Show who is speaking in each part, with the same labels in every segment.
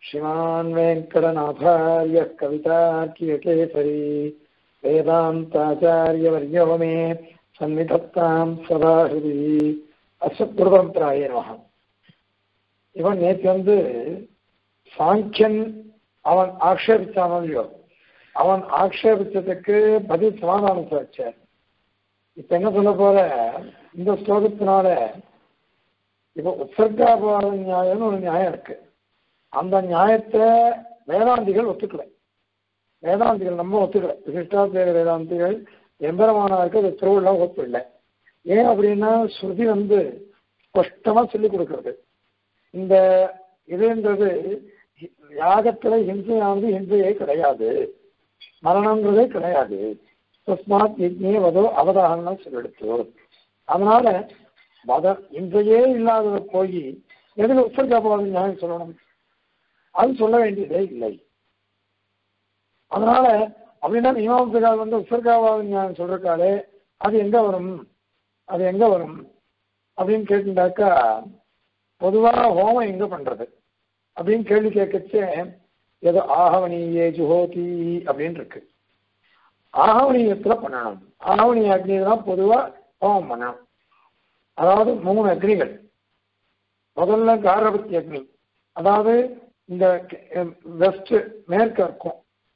Speaker 1: श्रीमान् वेङ्कटनाथार्य कवितार्कियकेसरी वेदान्ताचार्यवर्यो मे सन्निधत्तां सदा हृदि அசத்ருதந்திராய நமக இவன் நேற்று வந்து சாங்கியன் அவன் ஆக்ஷேபிச்சானோ இல்லையோ அவன் ஆக்ஷேபிச்சதுக்கு பதில் சமாதானம் வச்சார் இப்ப என்ன சொல்ல போற இந்த ஸ்லோகத்தினால இப்ப உற்சர்காபாத நியாயம்னு ஒரு நியாயம் இருக்கு அந்த நியாயத்தை வேதாந்திகள் ஒத்துக்கல வேதாந்திகள் நம்ம ஒத்துக்கல விசிஷ்டாத்வேத வேதாந்திகள் எம்பெருமானாருக்கு அது திருவிழா ஒப்பு இல்லை ஏன் அப்படின்னா ஸ்ருதி வந்து ஸ்பஷ்டமா சொல்லி கொடுக்கறது இந்த இதுன்றது யாகத்துல ஹிம்சையானது ஹிம்சையே கிடையாது மரணம்ன்றதே கிடையாது தஸ்மாத் யஜ்னே வதோ அவதாகம்னு சொல்லிடுச்சு அதனால மத இன்றையே இல்லாததை போய் எதுல உற்சர்காபாத நியாயம் சொல்லணும் அது சொல்ல வேண்டியதே இல்லை அதனால அப்படின்னா மீமாம்சகால் வந்து உற்சர்காபாத நியாயம் சொல்றாலே அது எங்க வரும் அது எங்க வரும் அப்படின்னு கேட்டுட்டாக்கா பொதுவா ஹோமம் எங்க பண்றது அப்படின்னு கேள்வி கேட்கச்சே ஏதோ ஆகவனியே ஜுஹோதி அப்படின்னு இருக்கு ஆகவனியத்துல பண்ணணும் ஆகவனிய அக்னி தான் பொதுவா ஹோமம் பண்ணணும் அதாவது மூணு அக்னிகள் முதல்ல காரபத்தி அக்னி அதாவது இந்த வெஸ்ட் மேற்கு இருக்கும்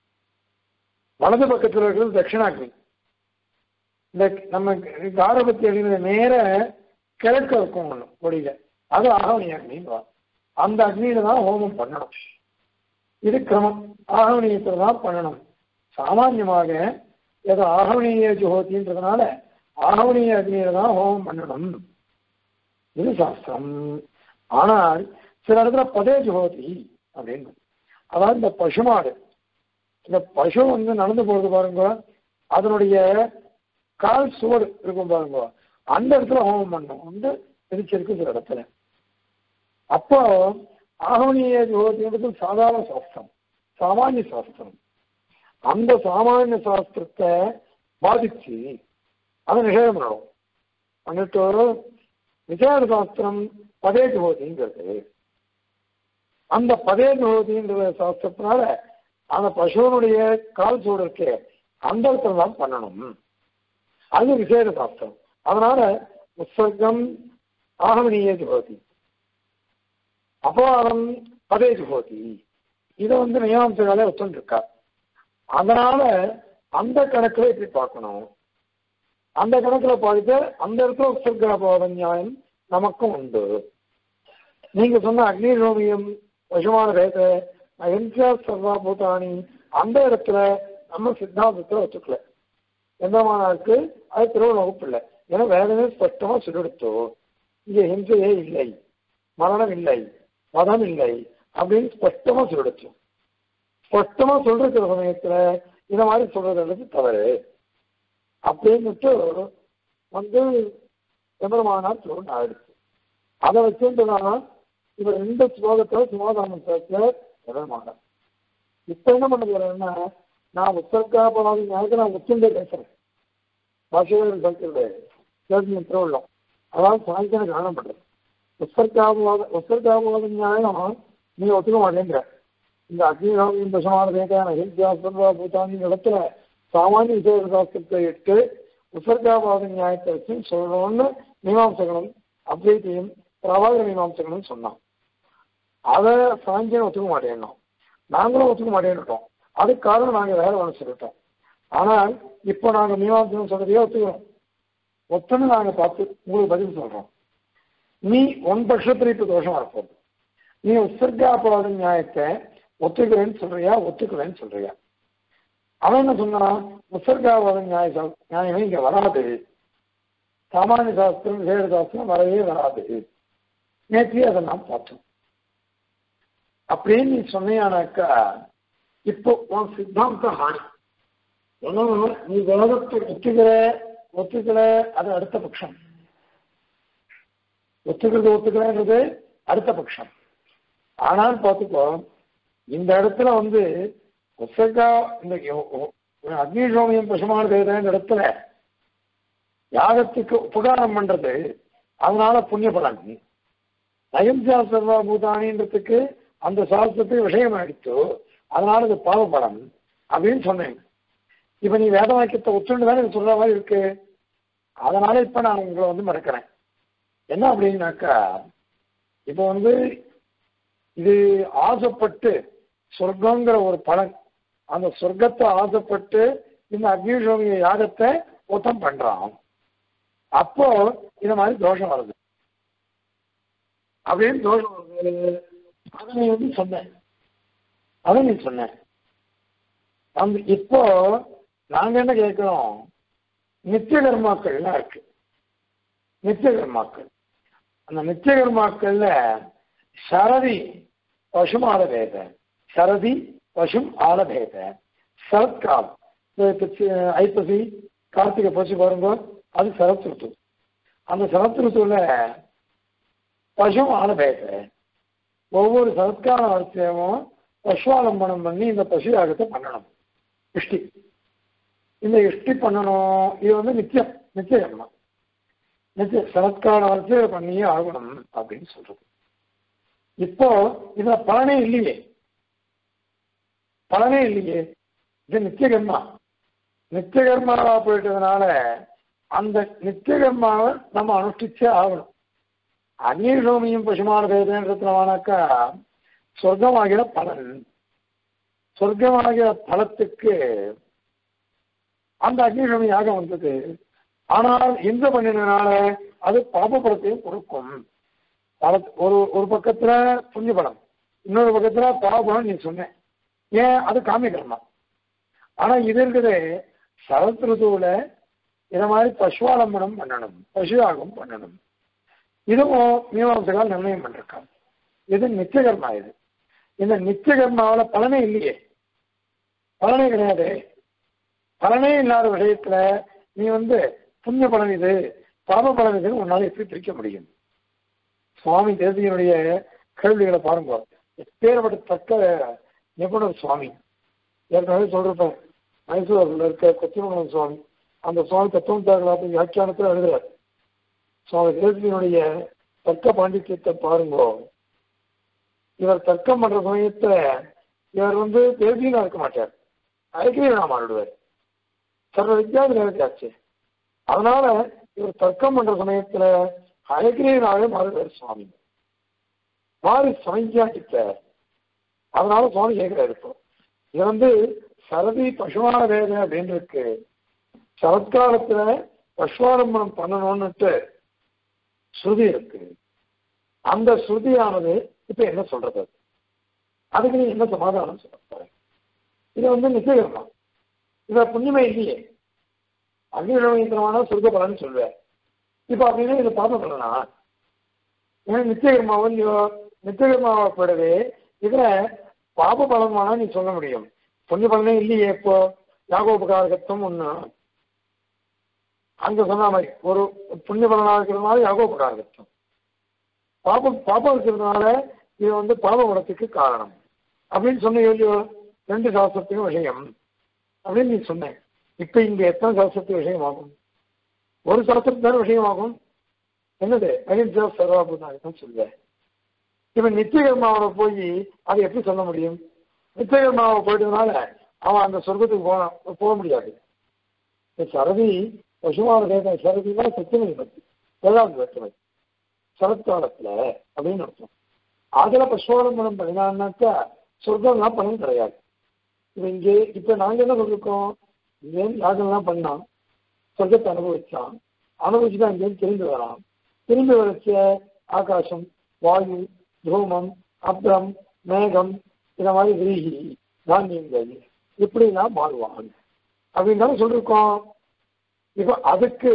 Speaker 1: வலது பக்கத்தில் இருக்கிறது தட்சிணாக்னி இந்த நம்ம காரபத்தி அக்னி நேர கிழக்கு இருக்கும் ஒன்று கொடியில அது ஆகவனி அக்னின்னு அந்த அக்னியில தான் ஹோமம் பண்ணணும் இது கிரமம் ஆகவனியத்தில் தான் பண்ணணும் சாமான்யமாக ஏதோ ஆகவனிய ஜோதின்றதுனால ஆகவனிய அக்னியில தான் ஹோமம் பண்ணணும் இது சாஸ்திரம் ஆனால் சில இடத்துல பதே ஜோதி அப்படின்னு அதாவது இந்த பசுமாடு இந்த பசு வந்து நடந்து போறது பாருங்க அதனுடைய கால் சுவடு இருக்கும் பாருங்க அந்த இடத்துல ஹோமம் பண்ணும் வந்து பிரிச்சிருக்கு சில இடத்துல அப்போ ஆகவனிய ஜோதின்றது சாதாரண சாஸ்திரம் சாமானிய சாஸ்திரம் அந்த சாமானிய சாஸ்திரத்தை பாதிச்சு அதை நிஷேதம் பண்ணணும் பண்ணிட்டு விசார சாஸ்திரம் பதே ஜோதிங்கிறது அந்த பதே ஜோதின்ற சாஸ்திரத்தினால அந்த பசுவனுடைய கால் சூடு இருக்கே அந்த இடத்துல தான் பண்ணணும் அது விசேட சாஸ்திரம் அதனால உற்சர்க்கம் ஆகமனிய ஜோதி அபவாதம் பதே ஜோதி இதை வந்து நியமாம்சங்களே ஒத்துருக்கா அதனால அந்த கணக்குல இப்படி பார்க்கணும் அந்த கணக்குல பார்த்துட்டு அந்த இடத்துல உற்சர்காபாத நியாயம் நமக்கும் உண்டு நீங்க சொன்ன அக்னி ரோமியம் பசுமான ரேத அஹிம்சா சர்வா பூதானி அந்த இடத்துல நம்ம சித்தாந்தத்துல ஒத்துக்கல எந்தமானாருக்கு அது திருவள்ள வகுப்பு இல்லை ஏன்னா வேதமே ஸ்பஷ்டமா சொல்லிடுத்தோ இங்க ஹிம்சையே இல்லை மரணம் இல்லை மதம் இல்லை அப்படின்னு ஸ்பஷ்டமா சொல்லிடுச்சு ஸ்பஷ்டமா சொல்ற சமயத்துல இந்த மாதிரி சொல்றது தவறு அப்படின்னுட்டு வந்து எம்பெருமானார் சொல்லணும் ஆயிடுச்சு அதை வச்சுட்டுதான் இவர் ரெண்டு ஸ்லோகத்துல சுமாதானம் சேர்த்து எம்பெருமானார் இப்ப என்ன பண்ண போறேன்னா நான் உத்தரகாபாதி நியாயத்தை நான் உச்சுண்டே பேசுறேன் பாஷைகள் சொல்கிறது கேள்வி திருவள்ளம் அதாவது சாயங்காலம் கவனம் பண்றது உத்தரகாபாத உத்தரகாபாத நியாயம் நீ ஒத்துக்க மாட்டேங்கிற இந்த அக்னிராமியின் தசமான வேதான ஹிந்தியா பூதானி இடத்துல சாமானிய விசேஷ சாஸ்திரத்தை இட்டு உத்தரகாபாத நியாயத்தை வச்சு சொல்லணும்னு மீமாம்சகனும் அத்வைத்தையும் பிரபாகர மீமாம்சகனும் சொன்னான் அதை சாயங்காலம் ஒத்துக்க மாட்டேன்னோம் நாங்களும் ஒத்துக்க மாட்டேன்னுட்டோம் அதுக்கு காரணம் நாங்கள் வேற ஒன்று சொல்லிட்டோம் ஆனால் இப்போ நாங்கள் மீமாசனம் சொல்றதையே ஒத்துக்கிறோம் ஒத்துன்னு நாங்கள் பார்த்து உங்களுக்கு பதில் சொல்றோம் நீ உன் பட்சத்தில் இப்போ தோஷமா இருப்போம் நீ உற்சர்காபாத நியாயத்தை ஒத்துக்கிறேன்னு சொல்றியா ஒத்துக்கிறேன்னு சொல்றியா அவன் என்ன சொன்னான் உற்சர்காபாத நியாய நியாயமே இங்க வராது சாமானிய சாஸ்திரம் விசேட சாஸ்திரம் வரவே வராது நேற்று அதை நாம் பார்த்தோம் அப்படின்னு நீ சொன்னியானாக்கா இப்போ உன் சித்தாந்த ஹானி என்ன நீ வேதத்தை ஒத்துக்கிற ஒத்துக்கல அது அடுத்த பட்சம் ஒத்துக்கிறது ஒத்துக்கலன்றது அடுத்த பட்சம் ஆனால் பார்த்துக்கோ இந்த இடத்துல வந்து ஒசக்கா இந்த அக்னிசோமியம் பசுமான இந்த இடத்துல யாகத்துக்கு உபகாரம் பண்றது அதனால புண்ணிய பலன் அயம்சா சர்வா பூதானின்றதுக்கு அந்த சாஸ்திரத்துக்கு விஷயம் ஆயிடுச்சு அதனால இது பாவப்படம் அப்படின்னு சொன்னேன் இப்ப நீ வேத வாக்கியத்தை ஒத்துண்டு தானே இது சொல்ற மாதிரி இருக்கு அதனால இப்ப நான் உங்களை வந்து மறக்கிறேன் என்ன அப்படின்னாக்கா இப்ப வந்து இது ஆசைப்பட்டு சொர்க்கங்கிற ஒரு பலன் அந்த சொர்க்கத்தை ஆசைப்பட்டு இந்த அக்னிஷோமிய யாகத்தை ஒத்தம் பண்றான் அப்போ இந்த மாதிரி தோஷம் வருது அப்படின்னு தோஷம் வருது அதை நீ வந்து சொன்னேன் அதை நீ சொன்ன அந்த இப்போ நாங்க என்ன கேட்கிறோம் நித்திய கர்மாக்கள்லாம் இருக்கு நித்திய கர்மாக்கள் அந்த நித்திய கர்மாக்கள்ல சரதி பசும் ஆலபேத சரதி பசும் ஆலபேத சரத்கால் ஐப்பசி கார்த்திகை பசு பாருங்க அது சரத் ருத்து அந்த சரத் ருத்துல பசும் ஆலபேத ஒவ்வொரு சரத்கால வரிசையும் பசுவாலம்பனம் பண்ணி இந்த பசு யாகத்தை பண்ணணும் இஷ்டி இந்த இஷ்டி பண்ணணும் இது வந்து நித்தியம் நித்திய கர்மா நித்திய சரத்கால வரிசையை பண்ணியே ஆகணும் அப்படின்னு சொல்றது இப்போ இதுல பலனே இல்லையே பலனே இல்லையே இது நித்திய கர்மா நித்திய கர்மாவா போயிட்டதுனால அந்த நித்திய கர்மாவை நம்ம அனுஷ்டிச்சே ஆகணும் அக்னிஷோமியும் பசுமான பேதன்றதுனாக்கா சொர்க்கமாகிற பலன் சொர்க்கமாகிற பலத்துக்கு அந்த அக்னிஷோமி யாகம் வந்தது ஆனால் இந்த பண்ணினால அது பாபபலத்தையும் கொடுக்கும் பல ஒரு ஒரு பக்கத்துல புண்ணிய பலம் இன்னொரு பக்கத்துல பாபபலம் நீ சொன்ன ஏன் அது காமிய கர்மா ஆனா இது இருக்குது சரத் ருதுவுல இத மாதிரி பசுவாலம்பனம் பண்ணணும் பசு யாகம் பண்ணணும் இதுவும் மீமாம்சகால் நிர்ணயம் பண்ணிருக்காங்க இது நித்தியகர்மா இது இந்த நித்தியகர்மாவில் பலனே இல்லையே பலனே கிடையாது பலனே இல்லாத விஷயத்துல நீ வந்து புண்ணிய பலன் இது பாப பலன் இதுன்னு உன்னால எப்படி பிரிக்க முடியும் சுவாமி தேசியனுடைய கேள்விகளை பாருங்க எப்பேற்பட்ட தக்க நிபுணர் சுவாமி ஏற்கனவே சொல்றப்பேன் மைசூரில் இருக்க கொத்திமங்கலம் சுவாமி அந்த சுவாமி தத்துவம் தாக்கலாத்து வியாக்கியானத்தில் எழுதுறாரு சுவாமி தேசியனுடைய தர்க்க பாண்டித்யத்தை பாருங்கோ இவர் தர்க்கம் பண்ற சமயத்துல இவர் வந்து தேசியனா இருக்க மாட்டார் ஐக்கியனா மாறிடுவார் சர்வ வித்யாதி நேரத்தாச்சு அதனால இவர் தர்க்கம் பண்ற சமயத்துல ஐக்கியனாவே மாறுவார் சுவாமி மாறி சமைக்கியாக்கிட்டார் அதனால சுவாமி கேட்கிறார் இப்போ இது வந்து சரதி பசுமான வேதனை அப்படின்னு இருக்கு சரத்காலத்துல பசுவாரம்பணம் பண்ணணும்னுட்டு ஸ்ருதி இருக்கு அந்த ஸ்ருதியானது இப்ப என்ன சொல்றது அதுக்கு நீ என்ன சமாதானம் சொல்ல போற இது வந்து நிச்சயமா இத புண்ணியமே இல்லையே அக்னிரவீந்திரமான சொர்க்க பலன் சொல்லுவேன் இப்ப அப்படின்னா இதை பாப்ப பண்ணனா ஏன்னா நித்தியகர்மாவும் நித்தியகர்மாவை போடவே இதுல பாப பலன் வேணா நீ சொல்ல முடியும் புண்ணிய பலனே இல்லையே இப்போ யாகோபகாரகத்துவம் ஒண்ணு அங்க சொன்ன மாதிரி ஒரு புண்ணிய பலனாக இருக்கிறதுனால யாகோபகாரகத்துவம் பாபம் பாபம் இருக்கிறதுனால இது வந்து பாப குணத்துக்கு காரணம் அப்படின்னு சொன்ன இல்லையோ ரெண்டு சாஸ்திரத்துக்கும் விஷயம் அப்படின்னு நீ சொன்ன இப்ப இங்க எத்தனை சாஸ்திரத்துக்கு விஷயம் ஆகும் ஒரு சாஸ்திரத்து தானே விஷயம் ஆகும் என்னது அகிம்சா சர்வாபூதான் சொல்லுவேன் இப்ப நித்தியகர்மாவோட போய் அதை எப்படி சொல்ல முடியும் நித்தியகர்மாவை போயிட்டதுனால அவன் அந்த சொர்க்கத்துக்கு போன போக முடியாது இந்த சரதி பசுமான தேவ சரதினா சத்தியமதி பத்தி ஏழாவது வேற்றுமை சரத்காலத்துல அப்படின்னு அர்த்தம் அதுல பசுவாலம்பனம் பண்ணினான்னாக்கா சொர்க்கம்லாம் பலன் கிடையாது இது இங்கே இப்ப நாங்க என்ன சொல்லிருக்கோம் இங்கேயும் யாகம்லாம் பண்ணான் சொர்க்கத்தை அனுபவிச்சான் அனுபவிச்சுதான் இங்கேயும் திரும்பி வரான் திரும்பி வரைச்ச ஆகாசம் வாயு தூமம் அப்ரம் மேகம் இந்த மாதிரி விரிகி தானியங்கள் இப்படிலாம் மாறுவான் அப்படின்னு சொல்லியிருக்கோம் இப்போ அதுக்கு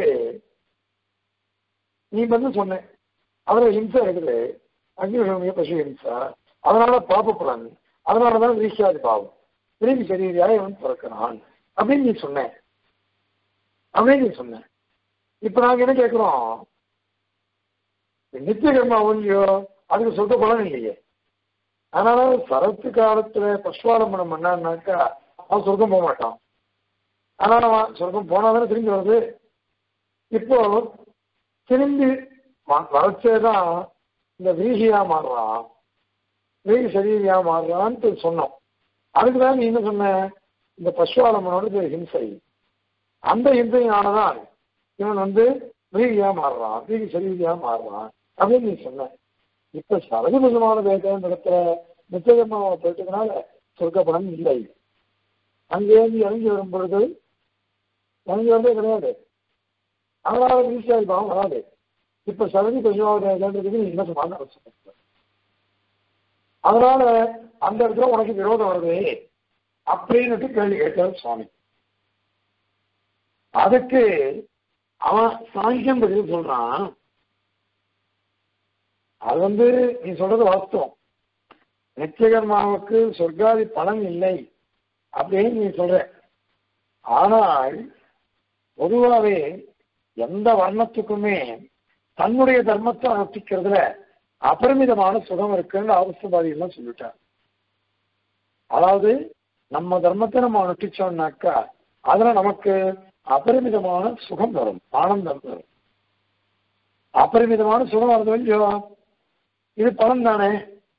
Speaker 1: நீ வந்து சொன்ன அதுல ஹிம்சை இருக்குது அக்னிஷமிய பசு ஹிம்சா அதனால பாப்ப பலன் அதனாலதான் வீசியாது பாவம் திரும்பி சரீரியாக இவன் பிறக்கிறான் அப்படின்னு நீ சொன்ன அப்படின்னு நீ சொன்ன இப்ப நாங்க என்ன கேட்கிறோம் நித்திய கர்மா ஒன்றியோ அதுக்கு சொந்த பலன் இல்லையே அதனால சரத்து காலத்துல பசுவாலம்பனம் பண்ணான்னாக்கா அவன் சொர்க்கம் போக மாட்டான் அதனால அவன் சொர்க்கம் போனாதானே திரும்பி வருது இப்போ திரும்பி வளர்ச்சேதான் இந்த வீகியா மாறுறான் வெயில் சரீரியா மாறுறான்ட்டு சொன்னோம் அதுக்குதான் நீ என்ன சொன்ன இந்த பசுவாலமனோட ஹிம்சை அந்த ஹிம்சையானதான் இவன் வந்து வீரியா மாறுறான் வீரி சரீரியா மாறுறான் அப்படின்னு நீ சொன்ன இப்ப சரகுபுஜமான வேதம் இடத்துல நிச்சயமாக போயிட்டதுனால சொர்க்கப்படம் இல்லை அங்கேருந்து இறங்கி வரும் பொழுது இறங்கி வந்தே கிடையாது அதனால ஈஸியாக பாவம் வராது இப்ப சரதி பசுமாவதுக்கு நீ என்ன சொன்னாங்க அதனால அந்த இடத்துல உனக்கு விரோதம் வருது அப்படின்னுட்டு கேள்வி கேட்டார் சுவாமி அதுக்கு அவன் சாங்கியம் பதில் சொல்றான் அது வந்து நீ சொல்றது வாஸ்தவம் நிச்சயகர்மாவுக்கு சொர்க்காதி பலன் இல்லை அப்படின்னு நீ சொல்ற ஆனால் பொதுவாகவே எந்த வர்ணத்துக்குமே தன்னுடைய தர்மத்தை அனுஷ்டிக்கிறதுல அபரிமிதமான சுகம் இருக்குன்னு அவசியவாதிகள்லாம் சொல்லிட்டார் அதாவது நம்ம தர்மத்தை நம்ம அனுஷ்டிச்சோம்னாக்கா அதுல நமக்கு அபரிமிதமான சுகம் வரும் ஆனந்தம் வரும் அபரிமிதமான சுகம் வருது இல்லையோ இது பலன் தானே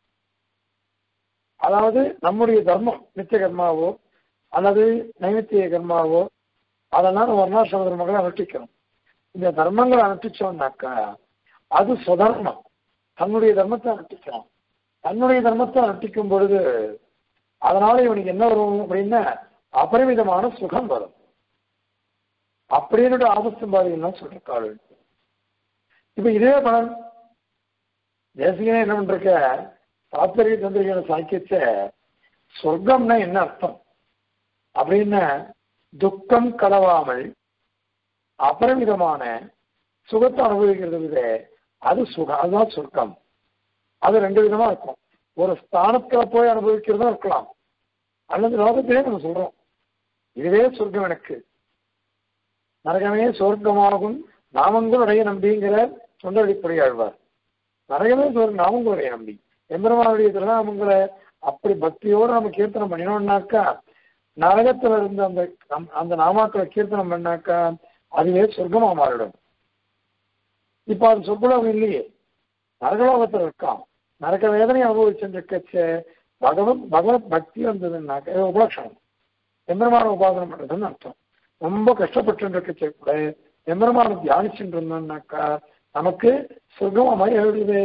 Speaker 1: அதாவது நம்முடைய தர்மம் நித்திய கர்மாவோ அல்லது நைமித்திய கர்மாவோ அதெல்லாம் நம்ம வர்ணாசிரம தர்மங்களை அனுஷ்டிக்கணும் இந்த தர்மங்களை அனுஷ்டிச்சோம்னாக்கா அது சுதர்மம் தன்னுடைய தர்மத்தை அனுஷ்டிக்கணும் தன்னுடைய தர்மத்தை அனுஷ்டிக்கும் பொழுது அதனால இவனுக்கு என்ன வரும் அப்படின்னா அபரிமிதமான சுகம் வரும் அப்படின்னு ஆபஸ்தம்பாதிகள்லாம் சொல்லிருக்காள் இப்ப இதே பலன் தேசிகனே என்ன பண்றக்க தாத்பரிய தந்திரிகளை சாக்கியச்ச சொர்க்கம்னா என்ன அர்த்தம் அப்படின்னா துக்கம் கலவாமல் அபரிமிதமான சுகத்தை அனுபவிக்கிறது வித அது சுகம் அதுதான் சொர்க்கம் அது ரெண்டு விதமா இருக்கும் ஒரு ஸ்தானத்துல போய் அனுபவிக்கிறதும் இருக்கலாம் அல்லது லோகத்திலே நம்ம சொல்றோம் இதுவே சொர்க்கம் எனக்கு நரகமே சொர்க்கமாகும் நாமங்களுடைய நம்பிங்கிற சொந்த அடிப்படையாழ்வார் நரகமே சொர்க்க நாமங்களுடைய நம்பி எம்பெருமானுடைய திருநாமங்களை அப்படி பக்தியோடு நம்ம கீர்த்தனம் பண்ணினோம்னாக்கா நரகத்துல இருந்த அந்த அந்த நாமாக்களை கீர்த்தனம் பண்ணாக்கா அதுவே சொர்க்கமா மாறிடும் இப்ப அது சொர்க்கலோகம் இல்லையே நரகலோகத்தில் இருக்கான் நரக வேதனை அனுபவிச்சுருக்கச்ச பகவத் பகவத் பக்தி வந்ததுன்னாக்க உபலட்சணம் எம்பெருமான உபாசனம் பண்றதுன்னு அர்த்தம் ரொம்ப கஷ்டப்பட்டு இருக்கச்ச கூட எம்பெருமான தியானிச்சுட்டு இருந்தோம்னாக்கா நமக்கு சொர்க்கமா மாதிரி எழுதுது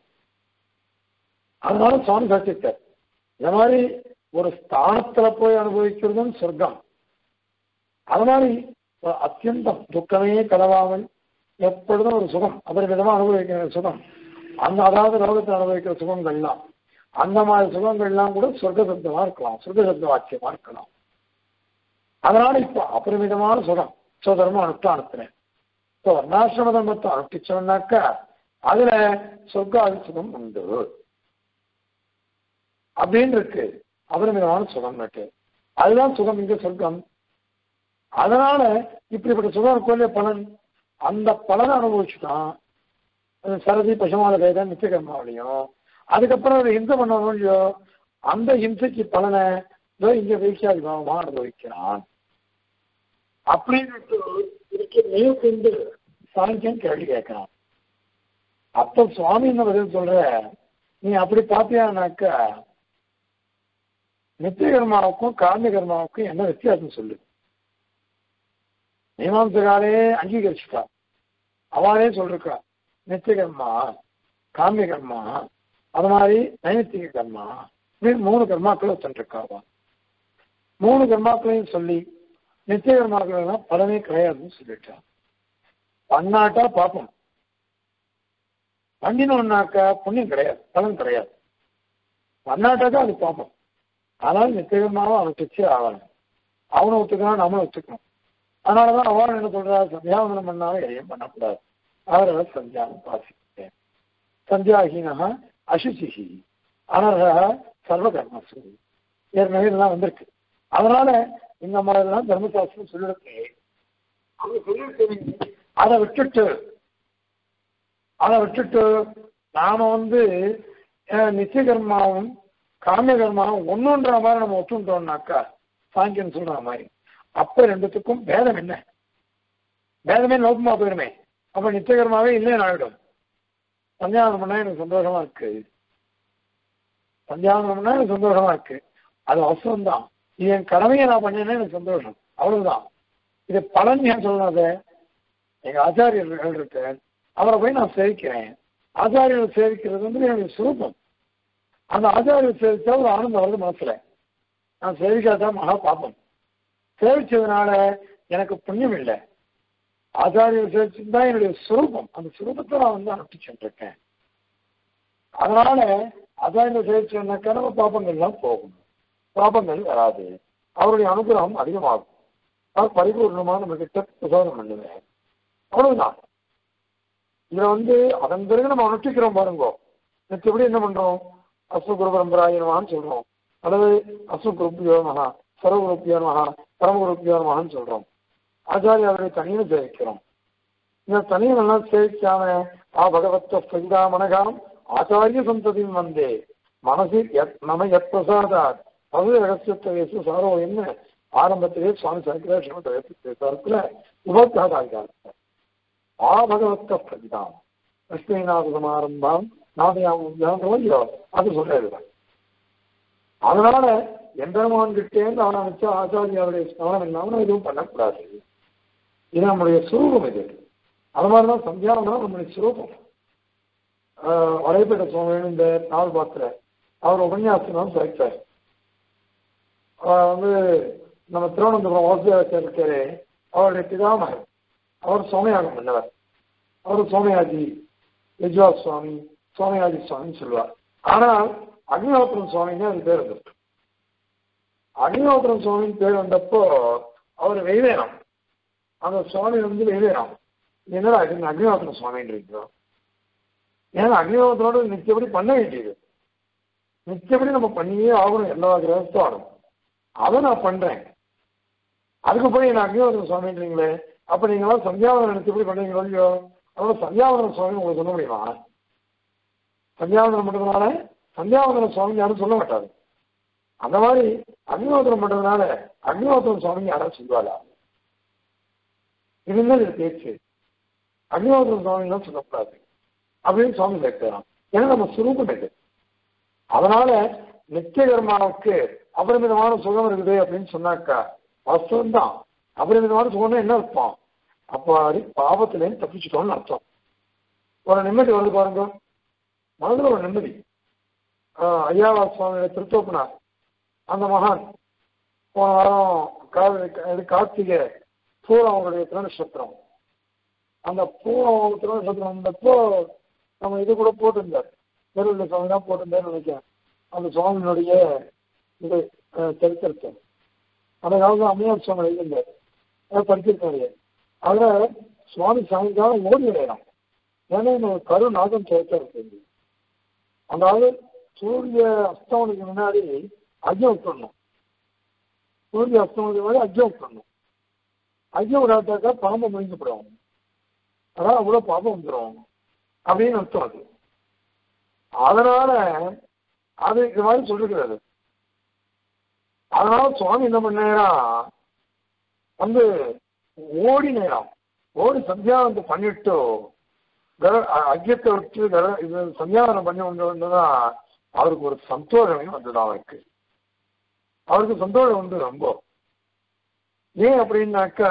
Speaker 1: அதனால சுவாமி சாட்சித்தார் இந்த மாதிரி ஒரு ஸ்தானத்துல போய் அனுபவிக்கிறதும் சொர்க்கம் அது மாதிரி அத்தியந்தம் துக்கமே கலவாமல் எப்பொழுதும் ஒரு சுகம் அபரிமிதமா அனுபவிக்கிற சுகம் அந்த அதாவது லோகத்தில் அனுபவிக்கிற சுகங்கள்லாம் அந்த மாதிரி சுகங்கள்லாம் கூட சொர்க்க சப்தமா இருக்கலாம் சொர்க்க சப்த வாக்கியமா இருக்கலாம் அதனால இப்போ அபரிமிதமான சுகம் சோதரமா அனுஷ்டானத்தினேன் இப்போ வர்ணாசிரம தர்மத்தை அனுஷ்டிச்சோம்னாக்கா அதுல சொர்க்காதி சுகம் உண்டு அப்படின்னு இருக்கு அபரிமிதமான சுகம் இருக்கு அதுதான் சுகம் இங்க சொர்க்கம் அதனால இப்படிப்பட்ட சுகம் கோயில பலன் அந்த பலனை அனுபவிச்சுட்டான் சரதி பசுமால வேதம் நிச்சயகர்மாவிலையும் அதுக்கப்புறம் ஒரு ஹிம்சை பண்ணணும் இல்லையோ அந்த ஹிம்சைக்கு பலனை இதோ இங்க வீழ்ச்சியாதி பாவமா அனுபவிக்கிறான் அப்படின்னு இதுக்கு மேற்கொண்டு சாங்கியம் கேள்வி கேட்கிறான் அப்ப சுவாமி என்ன பதில் சொல்ற நீ அப்படி பாத்தியானாக்கா நித்திய கர்மாவுக்கும் காமிய கர்மாவுக்கும் என்ன வித்தியாசம் சொல்லு மீமாம்சகாலே அங்கீகரிச்சுட்டா அவளே சொல்றா நித்திய கர்மா காமிய கர்மா அது மாதிரி நைமித்திக கர்மா இப்படி மூணு கர்மாக்கள் வச்சுருக்காவா மூணு கர்மாக்களையும் சொல்லி நித்திய கர்மாக்கள் பலனே கிடையாதுன்னு சொல்லிட்டான் பண்ணாட்டா பார்ப்போம் பண்ணினோம்னாக்கா புண்ணியம் கிடையாது பலன் கிடையாது பண்ணாட்டாக்கா அது பார்ப்போம் ஆனால் நித்தியகர்மாவும் அனுஷ்டிச்சு ஆகணும் அவனை ஒத்துக்கணும் நம்மளும் ஒத்துக்கணும் அதனாலதான் அவன் என்ன சொல்றா சந்தியாவந்தனம் பண்ணாலும் எதையும் பண்ணக்கூடாது அவரை சந்தியானம் பாசிட்டேன் சந்தியாஹீனா அசுச்சிஹி அனர்ஹ சர்வகர்மசு ஏற்கனவே இதெல்லாம் வந்திருக்கு அதனால இந்த மாதிரிலாம் தர்மசாஸ்திரம் சொல்லிருக்கு அவங்க சொல்லிருக்கு அதை விட்டுட்டு அதை விட்டுட்டு நாம வந்து நித்திய கர்மாவும் காமிய கர்மாவும் ஒன்றுன்ற மாதிரி நம்ம ஒத்துட்டோம்னாக்கா சாங்கியம் சொல்ற மாதிரி அப்ப ரெண்டுத்துக்கும் பேதம் என்ன பேதமே லோகமா போயிடுமே அப்ப நித்தியகரமாவே இல்லைன்னு ஆயிடும் சந்தியானம் பண்ணா எனக்கு சந்தோஷமா இருக்கு சந்தியாவனம்னா எனக்கு சந்தோஷமா இருக்கு அது அவசரம் தான் இது என் கடமையை நான் பண்ணேன்னா எனக்கு சந்தோஷம் அவ்வளவுதான் இது பலன் ஏன் சொல்லாத எங்க ஆச்சாரியர்கள் இருக்கு அவரை போய் நான் சேவிக்கிறேன் ஆச்சாரியர்கள் சேவிக்கிறது வந்து என்னுடைய சுரூபம் அந்த ஆச்சாரியர் சேவிச்சா ஒரு ஆனந்தம் வருது மனசுல நான் சேவிக்காதான் மகா பாப்பம் சேவிச்சதுனால எனக்கு புண்ணியம் இல்லை ஆச்சாரியர் சேவிச்சிருந்தா என்னுடைய சுரூபம் அந்த சுரூபத்தை நான் வந்து அனுப்பிச்சுட்டு இருக்கேன் அதனால ஆச்சாரியர் சேவிச்சோம்னாக்கா நம்ம பாப்பங்கள்லாம் போகும் பாப்பங்கள் வராது அவருடைய அனுகிரகம் அதிகமாகும் அவர் பரிபூர்ணமா நம்ம கிட்ட பிரசாதம் பண்ணுவேன் அவ்வளவுதான் இதுல வந்து அதன் பிறகு நம்ம அனுஷ்டிக்கிறோம் பாருங்க எப்படி என்ன பண்றோம் அஸ்வகுரு பரம்பராயனமான்னு சொல்றோம் அல்லது அஸ்வகுருப்பியோ மகா சர்வகுருப்பியோ மகா பரமகுருப்பியோ மகான்னு சொல்றோம் ஆச்சாரியாருடைய தனியை சேவிக்கிறோம் இந்த தனியெல்லாம் சேவிக்காம ஆ பகவத்த சகிதா மனகாம் ஆச்சாரிய சந்ததியும் வந்தே மனசு எத் மம எத் பிரசாதாத் பகுதி ரகசியத்தை வயசு சாரோ என்ன ஆரம்பத்திலே சுவாமி சங்கரேஸ்வரத்துல உபோத்காதாகிறார் ஆ பகவத்த பிரதிதாம் லட்சுமிநாத சமாரம்பம் நாதையாமோ அது சொல்றாரு அதனால எம்பெருமான் கிட்டேருந்து அவனை வச்சு ஆச்சாரியாருடைய ஸ்நானம் இல்லாமல் எதுவும் பண்ணக்கூடாது இது நம்முடைய சுரூபம் இது அது மாதிரிதான் சந்தியாவனம் நம்முடைய சுரூபம் வரைப்பேட்ட சுவாமி இந்த நாள் பார்க்கிற அவர் உபன்யாசனம் சேர்த்தார் வந்து நம்ம திருவனந்தபுரம் வாசியாச்சார் இருக்காரு அவருடைய பிதாமகர் அவர் சோமயாகம் பண்ணவர் அவர் சோமயாஜி யஜ்வா சுவாமி சோமயாஜி சுவாமின்னு சொல்லுவார் ஆனால் அக்னிஹோத்திரம் சுவாமின்னு அது பேர் வந்துருக்கு அக்னிஹோத்திரம் சுவாமின்னு பேர் வந்தப்போ அவர் வெய்வேனம் அந்த சுவாமி வந்து வெய்வேனம் என்னடா இது அக்னிஹோத்திரம் சுவாமின்னு இருக்கிறோம் ஏன்னா அக்னிஹோத்திரோட நிச்சயப்படி பண்ண வேண்டியது நிச்சயப்படி நம்ம பண்ணியே ஆகணும் எல்லா கிரகத்தும் ஆகணும் அதை நான் பண்றேன் அதுக்கு போய் என்ன அக்னிஹோத்திரம் சுவாமின்றீங்களே அப்ப நீங்களாம் சந்தியாவனம் நினைச்சபடி பண்றீங்களோ இல்லையோ அதோட சந்தியாவனம் சுவாமி உங்களுக்கு சொல்ல முடியுமா சந்தியாவந்தனம் பண்றதுனால சந்தியாவந்தன சுவாமி யாரும் சொல்ல மாட்டாரு அந்த மாதிரி அக்னிஹோத்திரம் பண்றதுனால அக்னிஹோத்திரம் சுவாமி யாரும் சொல்லுவாளா இதுதான் இது பேச்சு அக்னிஹோத்திரம் சுவாமிலாம் சொல்லக்கூடாது அப்படின்னு சுவாமி கேட்கிறான் ஏன்னா நம்ம சுரூபம் இது அதனால நித்திய கர்மாவுக்கு அபரிமிதமான சுகம் இருக்குது அப்படின்னு சொன்னாக்கா வாஸ்தவம் தான் அபரிமிதமான சுகம்னா என்ன அர்த்தம் அப்போ அது பாவத்திலேருந்து தப்பிச்சுட்டோம்னு அர்த்தம் ஒரு நிம்மதி வருது பாருங்க மனதில் ஒரு நிம்மதி ஐயாவா சுவாமி திருத்தோப்பனார் அந்த மகான் போன வாரம் இது கார்த்திகை பூரம் அவங்களுடைய திருநட்சத்திரம் அந்த பூரம் திருநட்சத்திரம் வந்தப்போ நம்ம இது கூட போட்டிருந்தார் பெருவில் சுவாமி தான் போட்டிருந்தாருன்னு நினைக்கிறேன் அந்த சுவாமியினுடைய இது சரித்திரத்தை அந்த காலத்தில் அம்மையார் சுவாமி எழுதியிருந்தார் அதை படிச்சிருக்காரு அதில் சுவாமி சாயங்காலம் ஓடி விளையாடும் ஏன்னா இந்த கரு நாகம் சேர்த்தா இருக்கு அதாவது சூரிய அஸ்தமனுக்கு முன்னாடி அஜ்யம் விட்டுறணும் சூரிய அஸ்தமனுக்கு முன்னாடி அஜ்யம் விட்டுறணும் அஜ்யம் விடாட்டாக்கா பாம்பை முடிஞ்சப்படும் அதான் அவ்வளோ பாம்பம் வந்துடும் அப்படின்னு அர்த்தம் அது அதனால அது இது மாதிரி சொல்லிருக்கிறது அதனால சுவாமி என்ன பண்ணா வந்து ஓடி நேரம் ஓடி சந்தியாவந்தம் பண்ணிட்டு கர அஜ்யத்தை விட்டு கர இது சந்தியாவனம் பண்ணி வந்ததுதான் அவருக்கு ஒரு சந்தோஷமே வந்தது அவருக்கு அவருக்கு சந்தோஷம் வந்து ரொம்ப ஏன் அப்படின்னாக்கா